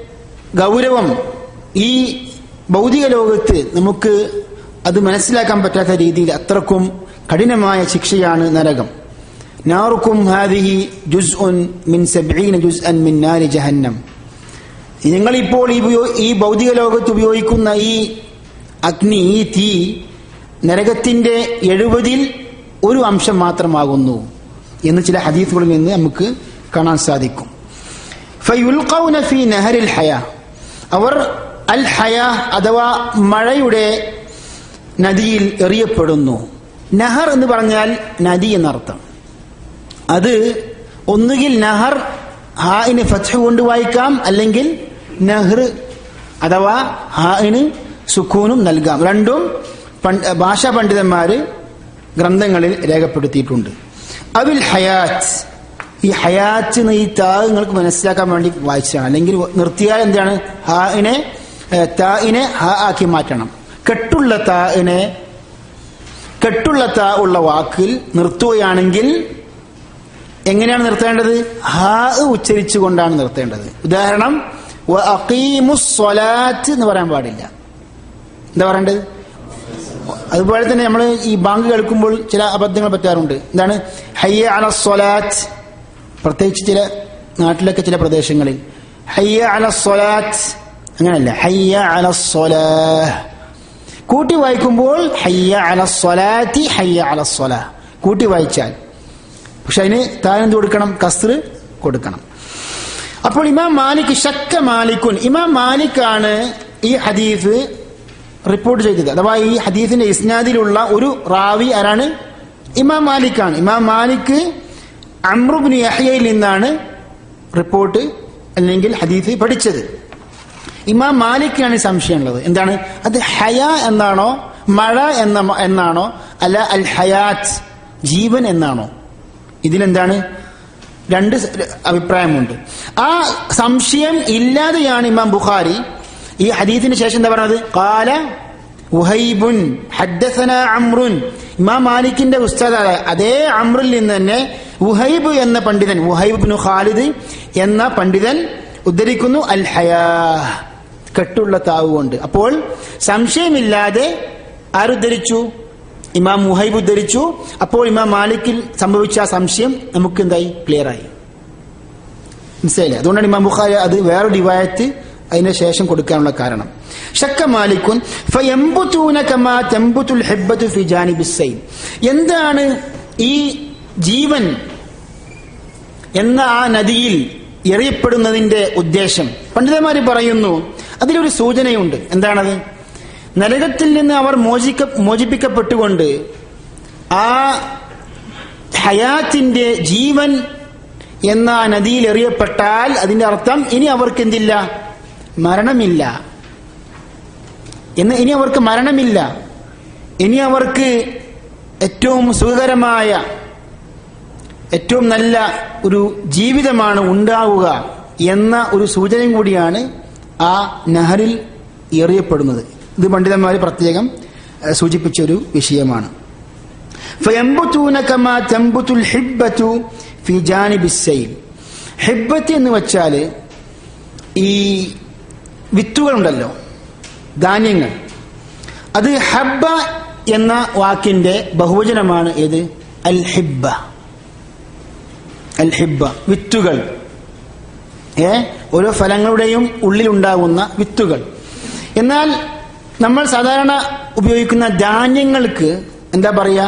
ഗൗരവം ഈ ഭൗതിക ലോകത്ത് നമുക്ക് അത് മനസ്സിലാക്കാൻ പറ്റാത്ത രീതിയിൽ അത്രക്കും കഠിനമായ ശിക്ഷയാണ് നരകം നാറുക്കും ഹാദിഹി ജുസ് ഉൻ മിൻ സബ്ഈന ജുസ് അൻ മിൻ നാരി ജഹന്നം നിങ്ങളിപ്പോൾ ഈ ഉപയോ- ഈ ഭൗതിക ലോകത്ത് ഉപയോഗിക്കുന്ന ഈ അഗ്നി ഈ തീ നരകത്തിന്റെ എഴുപതിൽ ഒരു അംശം മാത്രമാകുന്നു എന്ന് ചില ഹദീസുകളിൽ നിന്ന് നമുക്ക് കാണാൻ സാധിക്കും ഫയുൽഖൗന ഫീ നഹരിൽ ഹയ അവർ അൽ ഹയ അഥവാ മഴയുടെ നദിയിൽ എറിയപ്പെടുന്നു നഹർ എന്ന് പറഞ്ഞാൽ നദി എന്നർത്ഥം അത് ഒന്നുകിൽ നഹർ ഹാഇന് ഫത്ഹ കൊണ്ട് വായിക്കാം അല്ലെങ്കിൽ നഹ്ർ അഥവാ ഹാഇന് സുക്കൂനും നൽകാം രണ്ടും പണ്ട് ഭാഷാ പണ്ഡിതന്മാര് ഗ്രന്ഥങ്ങളിൽ രേഖപ്പെടുത്തിയിട്ടുണ്ട് അവിൽ ഹയാത്ത് ഈ ഹയാത്ത് എന്ന ഈ താ നിങ്ങൾക്ക് മനസ്സിലാക്കാൻ വേണ്ടി വായിച്ചതാണ് അല്ലെങ്കിൽ നിർത്തിയാൽ എന്താണ് ഹാഇനെ ഏഹ്, താഇനെ ഹ ആക്കി മാറ്റണം കെട്ടുള്ള താഇനെ കെട്ടുള്ള താ ഉള്ള വാക്കിൽ നിർത്തുകയാണെങ്കിൽ എങ്ങനെയാണ് നിർത്തേണ്ടത് ഹാ ഉച്ചരിച്ചുകൊണ്ടാണ് നിർത്തേണ്ടത് ഉദാഹരണം വ അഖീമുസ് സ്വലാത്ത് എന്ന് പറയാൻ പാടില്ല എന്താ പറയേണ്ടത് അതുപോലെ തന്നെ നമ്മൾ ഈ ബാങ്ക് കേൾക്കുമ്പോൾ ചില അബദ്ധങ്ങൾ പറ്റാറുണ്ട് എന്താണ് ഹയ്യ അല സ്വലാത്ത് പ്രത്യേകിച്ച് ചില നാട്ടിലൊക്കെ ചില പ്രദേശങ്ങളിൽ ഹയ്യ അല സ്വലാത്ത് അങ്ങനല്ല ഹയ്യ അല സ്വലാഹ് കൂട്ടി വായിക്കുമ്പോൾ ഹയ്യ അല സ്വലാത്തി ഹയ്യ അല സ്വലാ കൂട്ടി വായിച്ചാൽ പക്ഷെ അതിന് താനെന്ത് കൊടുക്കണം കസ്ർ കൊടുക്കണം അപ്പോൾ ഇമാം മാലിക് ഷക്ക മാലിക്കുൻ ഇമാം മാലിക്കാണ് ഈ ഹദീഫ് റിപ്പോർട്ട് ചെയ്തത് അഥവാ ഈ ഹദീഫിന്റെ ഇസ്നാദിലുള്ള ഒരു റാവി ആരാണ് ഇമാം മാലിക്കാണ് ഇമാം മാലിക് അമ്രുബിൻ യഹ്യയിൽ നിന്നാണ് റിപ്പോർട്ട് അല്ലെങ്കിൽ ഹദീഫ് പഠിച്ചത് ഇമാം മാലിക്കിനാണ് ഈ സംശയമുള്ളത് എന്താണ് അത് ഹയ എന്നാണോ മഴ എന്ന എന്നാണോ അല്ല അൽ ഹയാത്ത് ജീവൻ എന്നാണോ ഇതിലെന്താണ് രണ്ട് സ- അഭിപ്രായമുണ്ട് ആ സംശയം ഇല്ലാതെയാണ് ഇമാം ബുഖാരി ഈ ഹദീസിന് ശേഷം എന്താ പറഞ്ഞത് കാല ഉഹൈബുൻ ഹദ്ദസന അമ്രുൻ ഇമാം മാലിക്കിന്റെ ഉസ്താദായ അതേ അമ്രിൽ നിന്ന് തന്നെ ഉഹൈബ് എന്ന പണ്ഡിതൻ ഉഹൈബ് ബിൻ ഖാലിദ് എന്ന പണ്ഡിതൻ ഉദ്ധരിക്കുന്നു അൽ ഹയാ കെട്ടുള്ള താവ് കൊണ്ട് അപ്പോൾ സംശയമില്ലാതെ ആരുദ്ധരിച്ചു ഇമാം മുഹൈബ് ഉദ്ധരിച്ചു അപ്പോൾ ഇമാം മാലിക്കിൽ സംഭവിച്ച ആ സംശയം നമുക്ക് എന്തായി ക്ലിയർ ആയി മനസ്സിലായില്ലേ അതുകൊണ്ടാണ് ഇമാം ബുഖാരി അത് വേറെ ഡിവായത്ത് അതിന് ശേഷം കൊടുക്കാനുള്ള കാരണം ഷക്ക മാലിക്കുൻ ഫയംബുതൂന കമാ തംബുതുൽ ഹിബ്ബതു ഫി ജാനിബിസ് സൈൻ എന്താണ് ഈ ജീവൻ എന്ന ആ നദിയിൽ എറിയപ്പെടുന്നതിന്റെ ഉദ്ദേശം പണ്ഡിതന്മാര് പറയുന്നു അതിലൊരു സൂചനയുണ്ട് എന്താണത് നരകത്തിൽ നിന്ന് അവർ മോചിക്ക മോചിപ്പിക്കപ്പെട്ടുകൊണ്ട് ആ ഹയാത്തിന്റെ ജീവൻ എന്ന ആ നദിയിൽ എറിയപ്പെട്ടാൽ അതിന്റെ അർത്ഥം ഇനി അവർക്ക് എന്തില്ല മരണമില്ല എന്ന് ഇനി അവർക്ക് മരണമില്ല ഇനി അവർക്ക് ഏറ്റവും സുഖകരമായ ഏറ്റവും നല്ല ഒരു ജീവിതമാണ് ഉണ്ടാവുക എന്ന ഒരു സൂചനയും കൂടിയാണ് ആ നഹറിൽ എറിയപ്പെടുന്നത് ഇത് പണ്ഡിതന്മാർ പ്രത്യേകം ഏഹ്, സൂചിപ്പിച്ച ഒരു വിഷയമാണ് فينبتون كما تنبت الحبة في جانب السيل ഹിബത്ത് എന്ന് വെച്ചാൽ ഈ വിത്തുകളുണ്ടല്ലോ ധാന്യങ്ങൾ അത് ഹബ്ബ എന്ന വാക്കിന്റെ ബഹുവചനമാണ് ഏത് അൽ ഹിബ്ബ അൽ ഹിബ്ബ വിത്തുകൾ ഏ ഓരോ ഫലങ്ങളുടെയും ഉള്ളിലുണ്ടാകുന്ന വിത്തുകൾ എന്നാൽ നമ്മൾ സാധാരണ ഉപയോഗിക്കുന്ന ധാന്യങ്ങൾക്ക് എന്താ പറയാ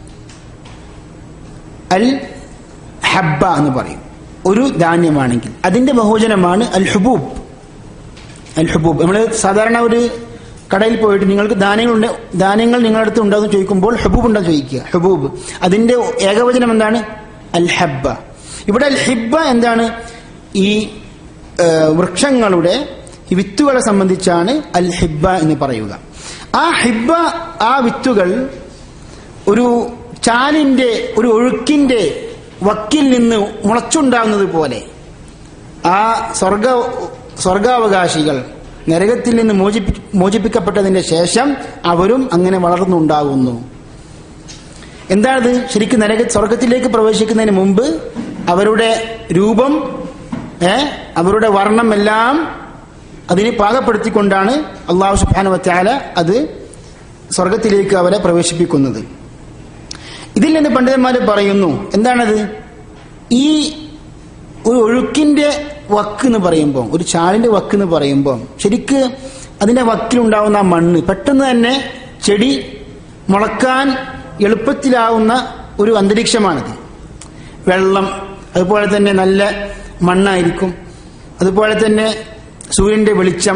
അൽ ഹബ്ബ എന്ന് പറയും ഒരു ധാന്യമാണെങ്കിൽ അതിന്റെ ബഹുവചനമാണ് അൽ ഹുബൂബ് അൽ ഹുബൂബ് നമ്മൾ സാധാരണ ഒരു കടയിൽ പോയിട്ട് നിങ്ങൾക്ക് ധാന്യങ്ങളുണ്ട് ധാന്യങ്ങൾ നിങ്ങളുടെ അടുത്ത് ഉണ്ടോയെന്ന് ചോദിക്കുമ്പോൾ ഹുബൂബ് ഉണ്ടോ എന്ന് ചോദിക്കുക ഹുബൂബ് അതിന്റെ ഏകവചനം എന്താണ് അൽ ഹബ്ബ ഇവിടെ അൽ ഹിബ്ബ എന്താണ് ഈ ഏഹ്, വൃക്ഷങ്ങളുടെ ഈ വിത്തുകളെ സംബന്ധിച്ചാണ് അൽ ഹിബ്ബ എന്ന് പറയുക ആ ഹിബ്ബ ആ വിത്തുകൾ ഒരു ചാലിന്റെ ഒരു ഒഴുക്കിന്റെ വക്കിൽ നിന്ന് മുളച്ചുണ്ടാകുന്നത് പോലെ ആ സ്വർഗ സ്വർഗാവകാശികൾ നരകത്തിൽ നിന്ന് മോചിപ്പി മോചിപ്പിക്കപ്പെട്ടതിന്റെ ശേഷം അവരും അങ്ങനെ വളർന്നുണ്ടാകുന്നു എന്താണത് ശരിക്കും നരക സ്വർഗത്തിലേക്ക് പ്രവേശിക്കുന്നതിന് മുമ്പ് അവരുടെ രൂപം ഏ അവരുടെ വർണ്ണം എല്ലാം അതിനെ പാകപ്പെടുത്തിക്കൊണ്ടാണ് അള്ളാഹു സുബാന വച്ചാല അത് സ്വർഗത്തിലേക്ക് അവരെ പ്രവേശിപ്പിക്കുന്നത് ഇതിൽ നിന്ന് പണ്ഡിതന്മാർ പറയുന്നു എന്താണത് ഈ ഒരു ഒഴുക്കിന്റെ വക്ക് എന്ന് പറയുമ്പോൾ ഒരു ചാലിന്റെ വക്ക് എന്ന് പറയുമ്പോൾ ശരിക്ക് അതിന്റെ വക്കിലുണ്ടാവുന്ന ആ മണ്ണ് പെട്ടെന്ന് തന്നെ ചെടി മുളക്കാൻ എളുപ്പത്തിലാവുന്ന ഒരു അന്തരീക്ഷമാണിത് വെള്ളം അതുപോലെ തന്നെ നല്ല മണ്ണായിരിക്കും അതുപോലെ തന്നെ സൂര്യന്റെ വെളിച്ചം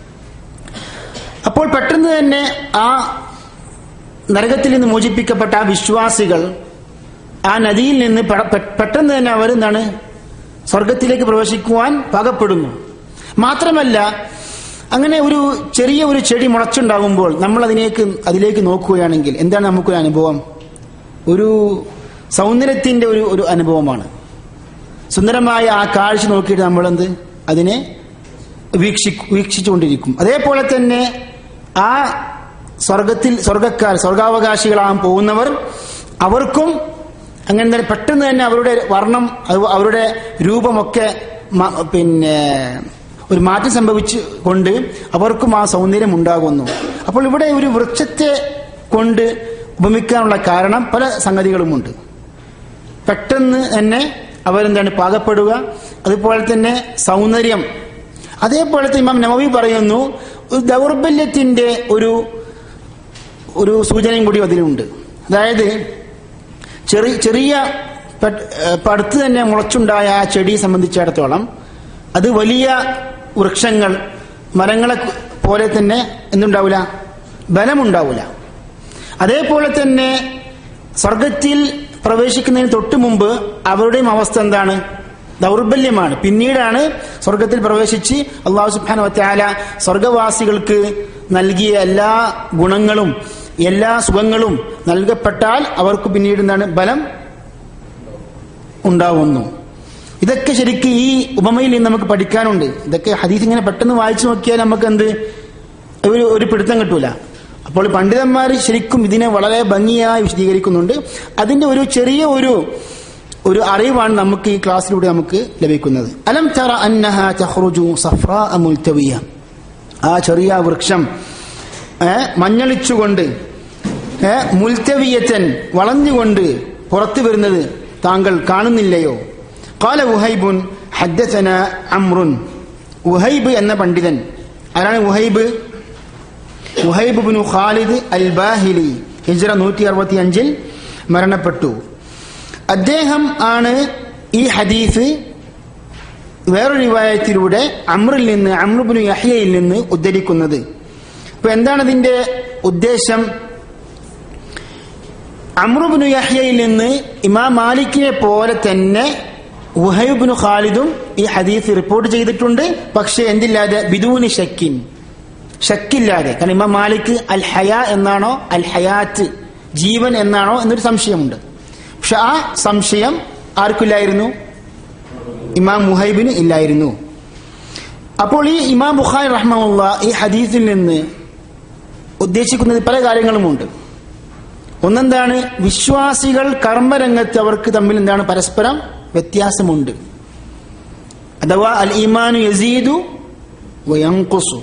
അപ്പോൾ പെട്ടെന്ന് തന്നെ ആ നരകത്തിൽ നിന്ന് മോചിപ്പിക്കപ്പെട്ട ആ വിശ്വാസികൾ ആ നദിയിൽ നിന്ന് പെ- പെ- പെട്ടെന്ന് തന്നെ അവർ എന്താണ് സ്വർഗത്തിലേക്ക് പ്രവേശിക്കുവാൻ പാകപ്പെടുന്നു മാത്രമല്ല അങ്ങനെ ഒരു ചെറിയ ഒരു ചെടി മുളച്ചുണ്ടാകുമ്പോൾ നമ്മൾ അതിലേക്ക് അതിലേക്ക് നോക്കുകയാണെങ്കിൽ എന്താണ് നമുക്കൊരു അനുഭവം ഒരു സൗന്ദര്യത്തിന്റെ ഒരു ഒരു അനുഭവമാണ് സുന്ദരമായ ആ കാഴ്ച നോക്കിയിട്ട് നമ്മളെന്ത് അതിനെ വീക്ഷി വീക്ഷിച്ചുകൊണ്ടിരിക്കും അതേപോലെ തന്നെ ആ സ്വർഗത്തിൽ സ്വർഗക്കാർ സ്വർഗാവകാശികളാകാൻ പോകുന്നവർ അവർക്കും അങ്ങനെ തന്നെ പെട്ടെന്ന് തന്നെ അവരുടെ വർണ്ണം അത് അവരുടെ രൂപമൊക്കെ മ- പിന്നെ ഒരു മാറ്റം സംഭവിച്ചു കൊണ്ട് അവർക്കും ആ സൗന്ദര്യം ഉണ്ടാകുന്നു അപ്പോൾ ഇവിടെ ഒരു വൃക്ഷത്തെ കൊണ്ട് ഉപമിക്കാനുള്ള കാരണം പല സംഗതികളുമുണ്ട് പെട്ടെന്ന് തന്നെ അവരെന്താണ് പാകപ്പെടുക അതുപോലെ തന്നെ സൗന്ദര്യം അതേപോലെ തന്നെ ഇമാം നവവി പറയുന്നു ഒരു ദൗർബല്യത്തിന്റെ ഒരു ഒരു സൂചനയും കൂടി അതിലുണ്ട് അതായത് ചെറിയ ചെറിയ പെ- ഏഹ് പടുത്ത് തന്നെ മുളച്ചുണ്ടായ ആ ചെടിയെ സംബന്ധിച്ചിടത്തോളം അത് വലിയ വൃക്ഷങ്ങൾ മരങ്ങളെ പോലെ തന്നെ എന്തുണ്ടാവില്ല ബലമുണ്ടാവില്ല അതേപോലെ തന്നെ സ്വർഗത്തിൽ പ്രവേശിക്കുന്നതിന് തൊട്ട് മുമ്പ് അവരുടെയും അവസ്ഥ എന്താണ് ദൗർബല്യമാണ് പിന്നീടാണ് സ്വർഗത്തിൽ പ്രവേശിച്ച് അള്ളാഹു സുബ്ഹാന വത്യാല സ്വർഗവാസികൾക്ക് നൽകിയ എല്ലാ ഗുണങ്ങളും എല്ലാ സുഖങ്ങളും നൽകപ്പെട്ടാൽ അവർക്ക് പിന്നീട് എന്താണ് ബലം ഉണ്ടാവുന്നു ഇതൊക്കെ ശരിക്കും ഈ ഉപമയിൽ നിന്ന് നമുക്ക് പഠിക്കാനുണ്ട് ഇതൊക്കെ ഹദീസ് ഇങ്ങനെ പെട്ടെന്ന് വായിച്ചു നോക്കിയാൽ നമുക്ക് എന്ത് ഒരു ഒരു പിടുത്തം കിട്ടൂല അപ്പോൾ പണ്ഡിതന്മാർ ശരിക്കും ഇതിനെ വളരെ ഭംഗിയായി വിശദീകരിക്കുന്നുണ്ട് അതിന്റെ ഒരു ചെറിയ ഒരു ഒരു അറിവാണ് നമുക്ക് ഈ ക്ലാസ്സിലൂടെ നമുക്ക് ലഭിക്കുന്നത് അലം തറ അന്നഹ തഖ്റുജു സഫ്റാ മുൽത്തവിയ ആ ചെറിയ വൃക്ഷം ഏ, മഞ്ഞളിച്ചുകൊണ്ട് ഏ, മുൽത്തവിയച്ചൻ വളഞ്ഞുകൊണ്ട് പുറത്തു വരുന്നത് താങ്കൾ കാണുന്നില്ലയോ കാല ഉഹൈബുൻ ഹദ്ദസന അമ്രുൻ ഉഹൈബ് എന്ന പണ്ഡിതൻ ആരാണ് ഉഹൈബ് ഉഹൈബ് ബിനു ഖാലിദ് അൽ ബാഹിലി ഹിജ്റ നൂറ്റി അറുപത്തി അഞ്ചിൽ മരണപ്പെട്ടു അദ്ദേഹം ആണ് ഈ ഹദീസ് വേറൊരു റിവായത്തിലൂടെ അമ്രിൽ നിന്ന് അമ്രുബിനു യഹ്യയിൽ നിന്ന് ഉദ്ധരിക്കുന്നത് അപ്പൊ എന്താണ് ഇതിന്റെ ഉദ്ദേശം അമ്രുബിനു യഹ്യയിൽ നിന്ന് ഇമാം മാലിക്കിനെ പോലെ തന്നെ ഉഹൈബിനു ഖാലിദും ഈ ഹദീസ് റിപ്പോർട്ട് ചെയ്തിട്ടുണ്ട് പക്ഷെ എന്തില്ലാതെ ബിദൂനി ഷക്കിൻ ഷക്കില്ലാതെ കാരണം ഇമാം മാലിക് അൽ ഹയ എന്നാണോ അൽ ഹയാത്ത് ജീവൻ എന്നാണോ എന്നൊരു സംശയമുണ്ട് പക്ഷെ ആ സംശയം ആർക്കില്ലായിരുന്നു ഇമാം മുഹൈബിന് ഇല്ലായിരുന്നു അപ്പോൾ ഈ ഇമാം ബുഖാരി റഹ്മുള്ള ഈ ഹദീസിൽ നിന്ന് ഉദ്ദേശിക്കുന്നത് പല കാര്യങ്ങളുമുണ്ട് ഒന്നെന്താണ് വിശ്വാസികൾ കർമ്മരംഗത്ത് അവർക്ക് തമ്മിൽ എന്താണ് പരസ്പരം വ്യത്യാസമുണ്ട് അഥവാ അൽ ഈമാനു യസീദു വയങ്കുസു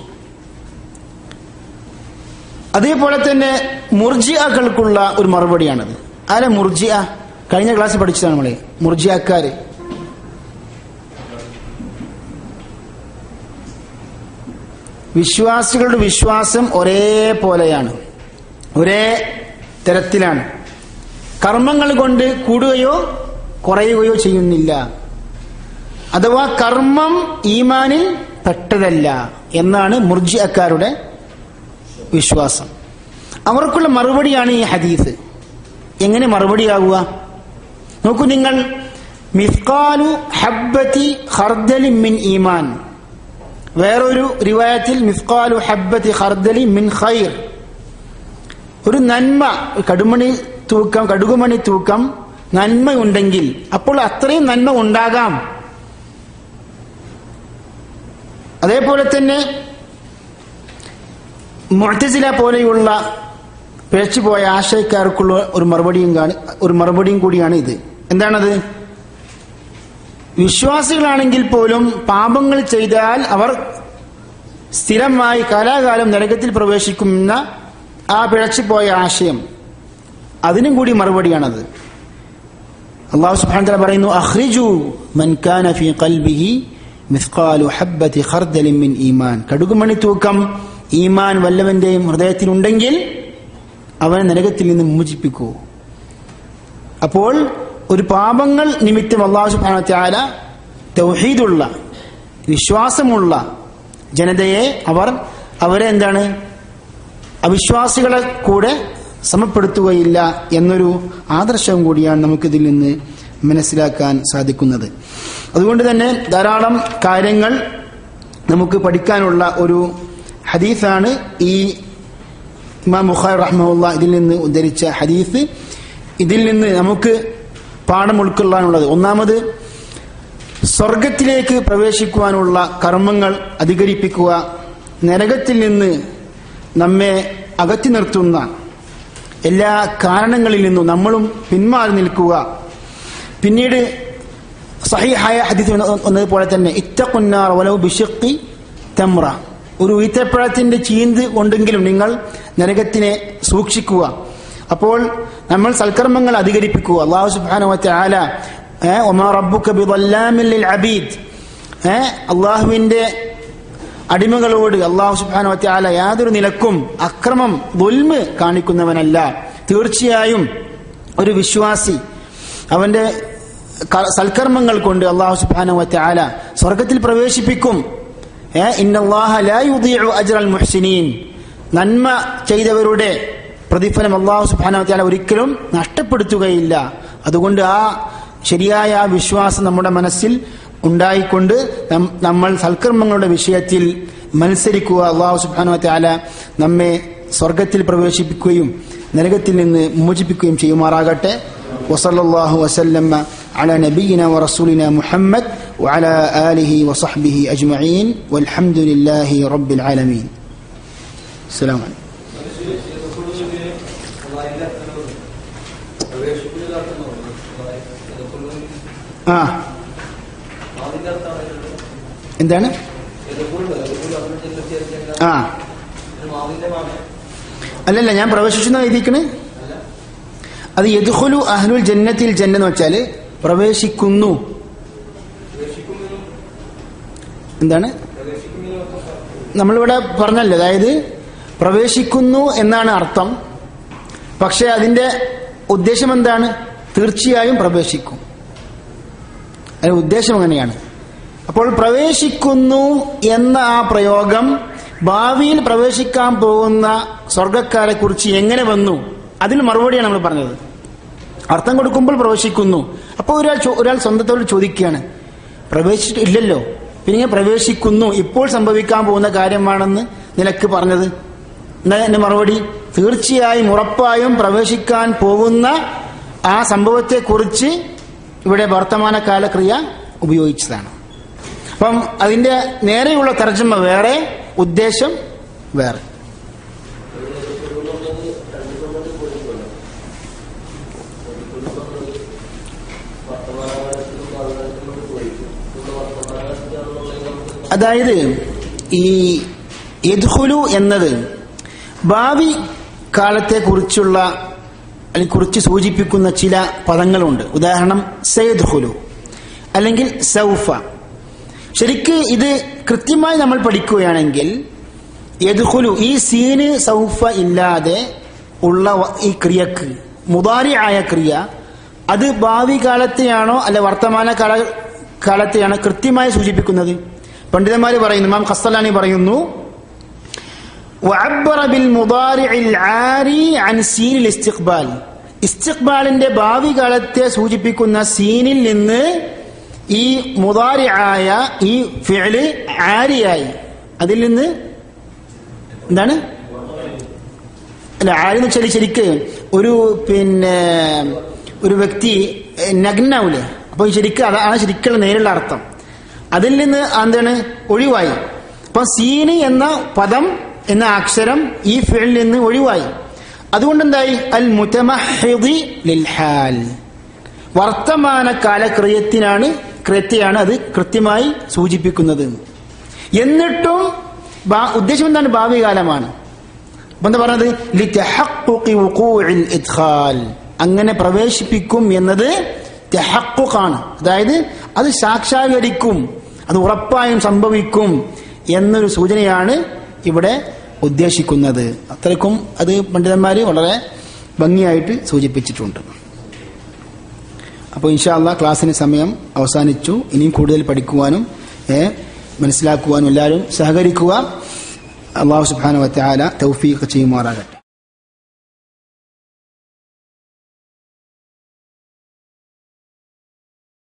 അതേപോലെ തന്നെ മുർജിയകൾക്കുള്ള ഒരു മറുപടിയാണത് ആരെ മുർജിയ കഴിഞ്ഞ ക്ലാസ്സിൽ പഠിച്ചതാണ് നമ്മളെ മുർജിയക്കാര് വിശ്വാസികളുടെ വിശ്വാസം ഒരേപോലെയാണ് ഒരേ തരത്തിലാണ് കർമ്മങ്ങൾ കൊണ്ട് കൂടുകയോ കുറയുകയോ ചെയ്യുന്നില്ല അഥവാ കർമ്മം ഈമാനിൽ പെട്ടതല്ല എന്നാണ് മുർജിയക്കാരുടെ വിശ്വാസം അവർക്കുള്ള മറുപടിയാണ് ഈ ഹദീസ് എങ്ങനെ മറുപടിയാവുക നോക്കൂ നിങ്ങൾ മിസ്കാലു ഹബ്ബത്തി ഖർദലി മിൻ ഈമാൻ വേറൊരു റിവായത്തിൽ മിസ്കാലു ഹബ്ബത്തി ഖർദലി മിൻ ഖൈർ ഒരു നന്മ കടുമണി തൂക്കം കടുകുമണി തൂക്കം നന്മയുണ്ടെങ്കിൽ അപ്പോൾ അത്രയും നന്മ ഉണ്ടാകാം അതേപോലെ തന്നെ മുഅ്തസില പോലെയുള്ള പിഴച്ചുപോയ ആശയക്കാർക്കുള്ള ഒരു മറുപടിയും കാണി ഒരു മറുപടിയും കൂടിയാണ് ഇത് എന്താണത് വിശ്വാസികളാണെങ്കിൽ പോലും പാപങ്ങൾ ചെയ്താൽ അവർ സ്ഥിരമായി കാലാകാലം നരകത്തിൽ പ്രവേശിക്കുന്ന ആ പിഴച്ചുപോയ ആശയം അതിനും കൂടി മറുപടിയാണത് അള്ളാഹു സുബ്ഹാനഹു വതആല പറയുന്നു അഖ്രിജു മൻ കാന ഫീ ഖൽബിഹി മിസ്ഖാലു ഹബ്ബത്തി ഖർദലിൻ മിൻ ഈമാൻ കടുകുമണി തൂക്കം ഈമാൻ വല്ലവന്റെയും ഹൃദയത്തിലുണ്ടെങ്കിൽ അവനെ നരകത്തിൽ നിന്ന് മോചിപ്പിക്കൂ അപ്പോൾ ഒരു പാപങ്ങൾ നിമിത്തം അള്ളാഹു സുബ്ഹാനഹു വതആല തൗഹീദുള്ള വിശ്വാസമുള്ള ജനതയെ അവർ അവരെ എന്താണ് അവിശ്വാസികളെ കൂടെ സമപ്പെടുത്തുകയില്ല എന്നൊരു ആദർശവും കൂടിയാണ് നമുക്കിതിൽ നിന്ന് മനസ്സിലാക്കാൻ സാധിക്കുന്നത് അതുകൊണ്ട് തന്നെ ധാരാളം കാര്യങ്ങൾ നമുക്ക് പഠിക്കാനുള്ള ഒരു ഹദീസാണ് ഈ ഇമാം ബുഖാർ റഹ്മുള്ള ഇതിൽ നിന്ന് ഉദ്ധരിച്ച ഹദീസ് ഇതിൽ നിന്ന് നമുക്ക് പാഠം ഉൾക്കൊള്ളാനുള്ളത് ഒന്നാമത് സ്വർഗത്തിലേക്ക് പ്രവേശിക്കുവാനുള്ള കർമ്മങ്ങൾ അധികരിപ്പിക്കുക നരകത്തിൽ നിന്ന് നമ്മെ അകറ്റി നിർത്തുന്ന എല്ലാ കാരണങ്ങളിൽ നിന്നും നമ്മളും പിന്മാറി നിൽക്കുക പിന്നീട് സഹിഹായ ഹദീസ് വന്നതുപോലെ തന്നെ ഇത്തക്കുന്നാർ വലവ് ബിഷക്കി തമ്ര ഒരു ഈത്തപ്പഴത്തിന്റെ ചീന്ത് കൊണ്ടെങ്കിലും നിങ്ങൾ നരകത്തിനെ സൂക്ഷിക്കുക അപ്പോൾ നമ്മൾ സൽക്കർമ്മങ്ങൾ അധികരിപ്പിക്കുക അള്ളാഹു സുബാനുവറ്റ ആല ഒമാ റബ്ബുക്ക ബിദല്ലാമിൽ അബീദ് അള്ളാഹുവിന്റെ അടിമകളോട് അള്ളാഹു സുബാനു വറ്റാല യാതൊരു നിലക്കും അക്രമം ദുൽമ് കാണിക്കുന്നവനല്ല തീർച്ചയായും ഒരു വിശ്വാസി അവന്റെ ക- സൽക്കർമ്മങ്ങൾ കൊണ്ട് അള്ളാഹു സുബാനു വറ്റാല സ്വർഗത്തിൽ പ്രവേശിപ്പിക്കും ഏ, ഇന്നല്ലാഹ ലാ യുദീഉ അജ്റൽ മുഹ്സിനീൻ നന്മ ചെയ്തവരുടെ പ്രതിഫലം അള്ളാഹു സുബാനു വറ്റാല ഒരിക്കലും നഷ്ടപ്പെടുത്തുകയില്ല അതുകൊണ്ട് ആ ശരിയായ ആ വിശ്വാസം നമ്മുടെ മനസ്സിൽ ഉണ്ടായിക്കൊണ്ട് നം- നമ്മൾ സൽക്കർമ്മങ്ങളുടെ വിഷയത്തിൽ മത്സരിക്കുക അള്ളാഹു സുബാനു താല നമ്മെ സ്വർഗത്തിൽ പ്രവേശിപ്പിക്കുകയും നരകത്തിൽ നിന്ന് മോചിപ്പിക്കുകയും ചെയ്യുമാറാകട്ടെ വസല്ലാഹു വസല്ലമ്മ على نبينا ورسولنا محمد وعلى آله وصحبه أجمعين والحمد لله رب العالمين السلام عليكم ആ എന്താണ് ആ അല്ലല്ല ഞാൻ പ്രവേശിച്ചെന്ന് എഴുതിക്കണ് അത് യദ്ഖുലു അഹ്ലുൽ ജന്നത്തിൽ ജന്ന എന്ന് വെച്ചാല് പ്രവേശിക്കുന്നു എന്താണ് നമ്മളിവിടെ പറഞ്ഞല്ലോ അതായത് പ്രവേശിക്കുന്നു എന്നാണ് അർത്ഥം പക്ഷെ അതിന്റെ ഉദ്ദേശം എന്താണ് തീർച്ചയായും പ്രവേശിക്കും അതിന്റെ ഉദ്ദേശം അങ്ങനെയാണ് അപ്പോൾ പ്രവേശിക്കുന്നു എന്ന ആ പ്രയോഗം ഭാവിയിൽ പ്രവേശിക്കാൻ പോകുന്ന സ്വർഗക്കാരെ കുറിച്ച് എങ്ങനെ വന്നു അതിന് മറുപടിയാണ് നമ്മൾ പറഞ്ഞത് അർത്ഥം കൊടുക്കുമ്പോൾ പ്രവേശിക്കുന്നു അപ്പോൾ ഒരാൾ ചോ- ഒരാൾ സ്വന്തത്തോട് ചോദിക്കുകയാണ് പ്രവേശിച്ചിട്ടില്ലല്ലോ പിന്നെ ഇങ്ങനെ പ്രവേശിക്കുന്നു ഇപ്പോൾ സംഭവിക്കാൻ പോകുന്ന കാര്യമാണെന്ന് നിനക്ക് പറഞ്ഞത് എന്നാ എന്റെ മറുപടി തീർച്ചയായും ഉറപ്പായും പ്രവേശിക്കാൻ പോകുന്ന ആ സംഭവത്തെക്കുറിച്ച് ഇവിടെ വർത്തമാനകാല ക്രിയ ഉപയോഗിച്ചതാണ് അപ്പം അതിന്റെ നേരെയുള്ള തർജ്ജമ വേറെ ഉദ്ദേശം വേറെ അതായത് ഈ യദ്ഹുലു എന്നത് ഭാവി കാലത്തെ കുറിച്ചുള്ള അല്ലെങ്കിൽ കുറിച്ച് സൂചിപ്പിക്കുന്ന ചില പദങ്ങളുണ്ട് ഉദാഹരണം സയദ്ഹുലു അല്ലെങ്കിൽ സൗഫ ശരിക്ക് ഇത് കൃത്യമായി നമ്മൾ പഠിക്കുകയാണെങ്കിൽ യദ്ഹുലു ഈ സീന് സൗഫ ഇല്ലാതെ ഉള്ള വ- ഈ ക്രിയക്ക് മുതാരി ആയ ക്രിയ അത് ഭാവി കാലത്തെയാണോ അല്ല വർത്തമാന കാല കാലത്തെയാണോ കൃത്യമായി സൂചിപ്പിക്കുന്നത് പണ്ഡിതന്മാർ പറയുന്നു മാം ഖസ്സലാനി പറയുന്നു وعبر بالمضارع العاري عن سين الاستقبال ഇസ്തിഖ്ബാലിന്റെ ഭാവി കാലത്തെ സൂചിപ്പിക്കുന്ന സീനിൽ നിന്ന് ഈ മുതാരിയായ ഈ ഫിഅല് ആരിയായി അതിൽ നിന്ന് എന്താണ് അല്ല ആര് എന്ന് വെച്ചാൽ ശരിക്ക് ഒരു പിന്നെ ഒരു വ്യക്തി എഹ്, നഗ്നാവൂലേ അപ്പൊ ശരിക്ക് അതാണ് ശരിക്കുള്ള നേരിലുള്ള അർത്ഥം അതിൽ നിന്ന് എന്താണ് ഒഴിവായി അപ്പൊ സീന് എന്ന പദം എന്ന അക്ഷരം ഈ ഫിഴിൽ നിന്ന് ഒഴിവായി അതുകൊണ്ട് എന്തായി അൽ മുതമഹിദി ലിൽ ഹാൽ വർത്തമാന കാലക്രിയത്തിനാണ് ക്രിയത്തെയാണ് അത് കൃത്യമായി സൂചിപ്പിക്കുന്നത് എന്നിട്ടും ബാ- ഉദ്ദേശം എന്താണ് ഭാവി കാലമാണ് അപ്പൊ എന്താ പറഞ്ഞത് ലിതഹഖുഖി വുഖൂഇൽ ഇദ്ഖാൽ അങ്ങനെ പ്രവേശിപ്പിക്കും എന്നത് തെഹക്കുക്കാണ് അതായത് അത് സാക്ഷാത്കരിക്കും അത് ഉറപ്പായും സംഭവിക്കും എന്നൊരു സൂചനയാണ് ഇവിടെ ഉദ്ദേശിക്കുന്നത് അത്രയ്ക്കും അത് പണ്ഡിതന്മാര് വളരെ ഭംഗിയായിട്ട് സൂചിപ്പിച്ചിട്ടുണ്ട് അപ്പോൾ ഇൻഷാല്ല ക്ലാസ്സിന് സമയം അവസാനിച്ചു ഇനിയും കൂടുതൽ പഠിക്കുവാനും ഏ, മനസ്സിലാക്കുവാനും എല്ലാവരും സഹകരിക്കുക അള്ളാഹു സുബാന വറ്റാല തൗഫീഖ് ചെയ്യുമാറാകട്ടെ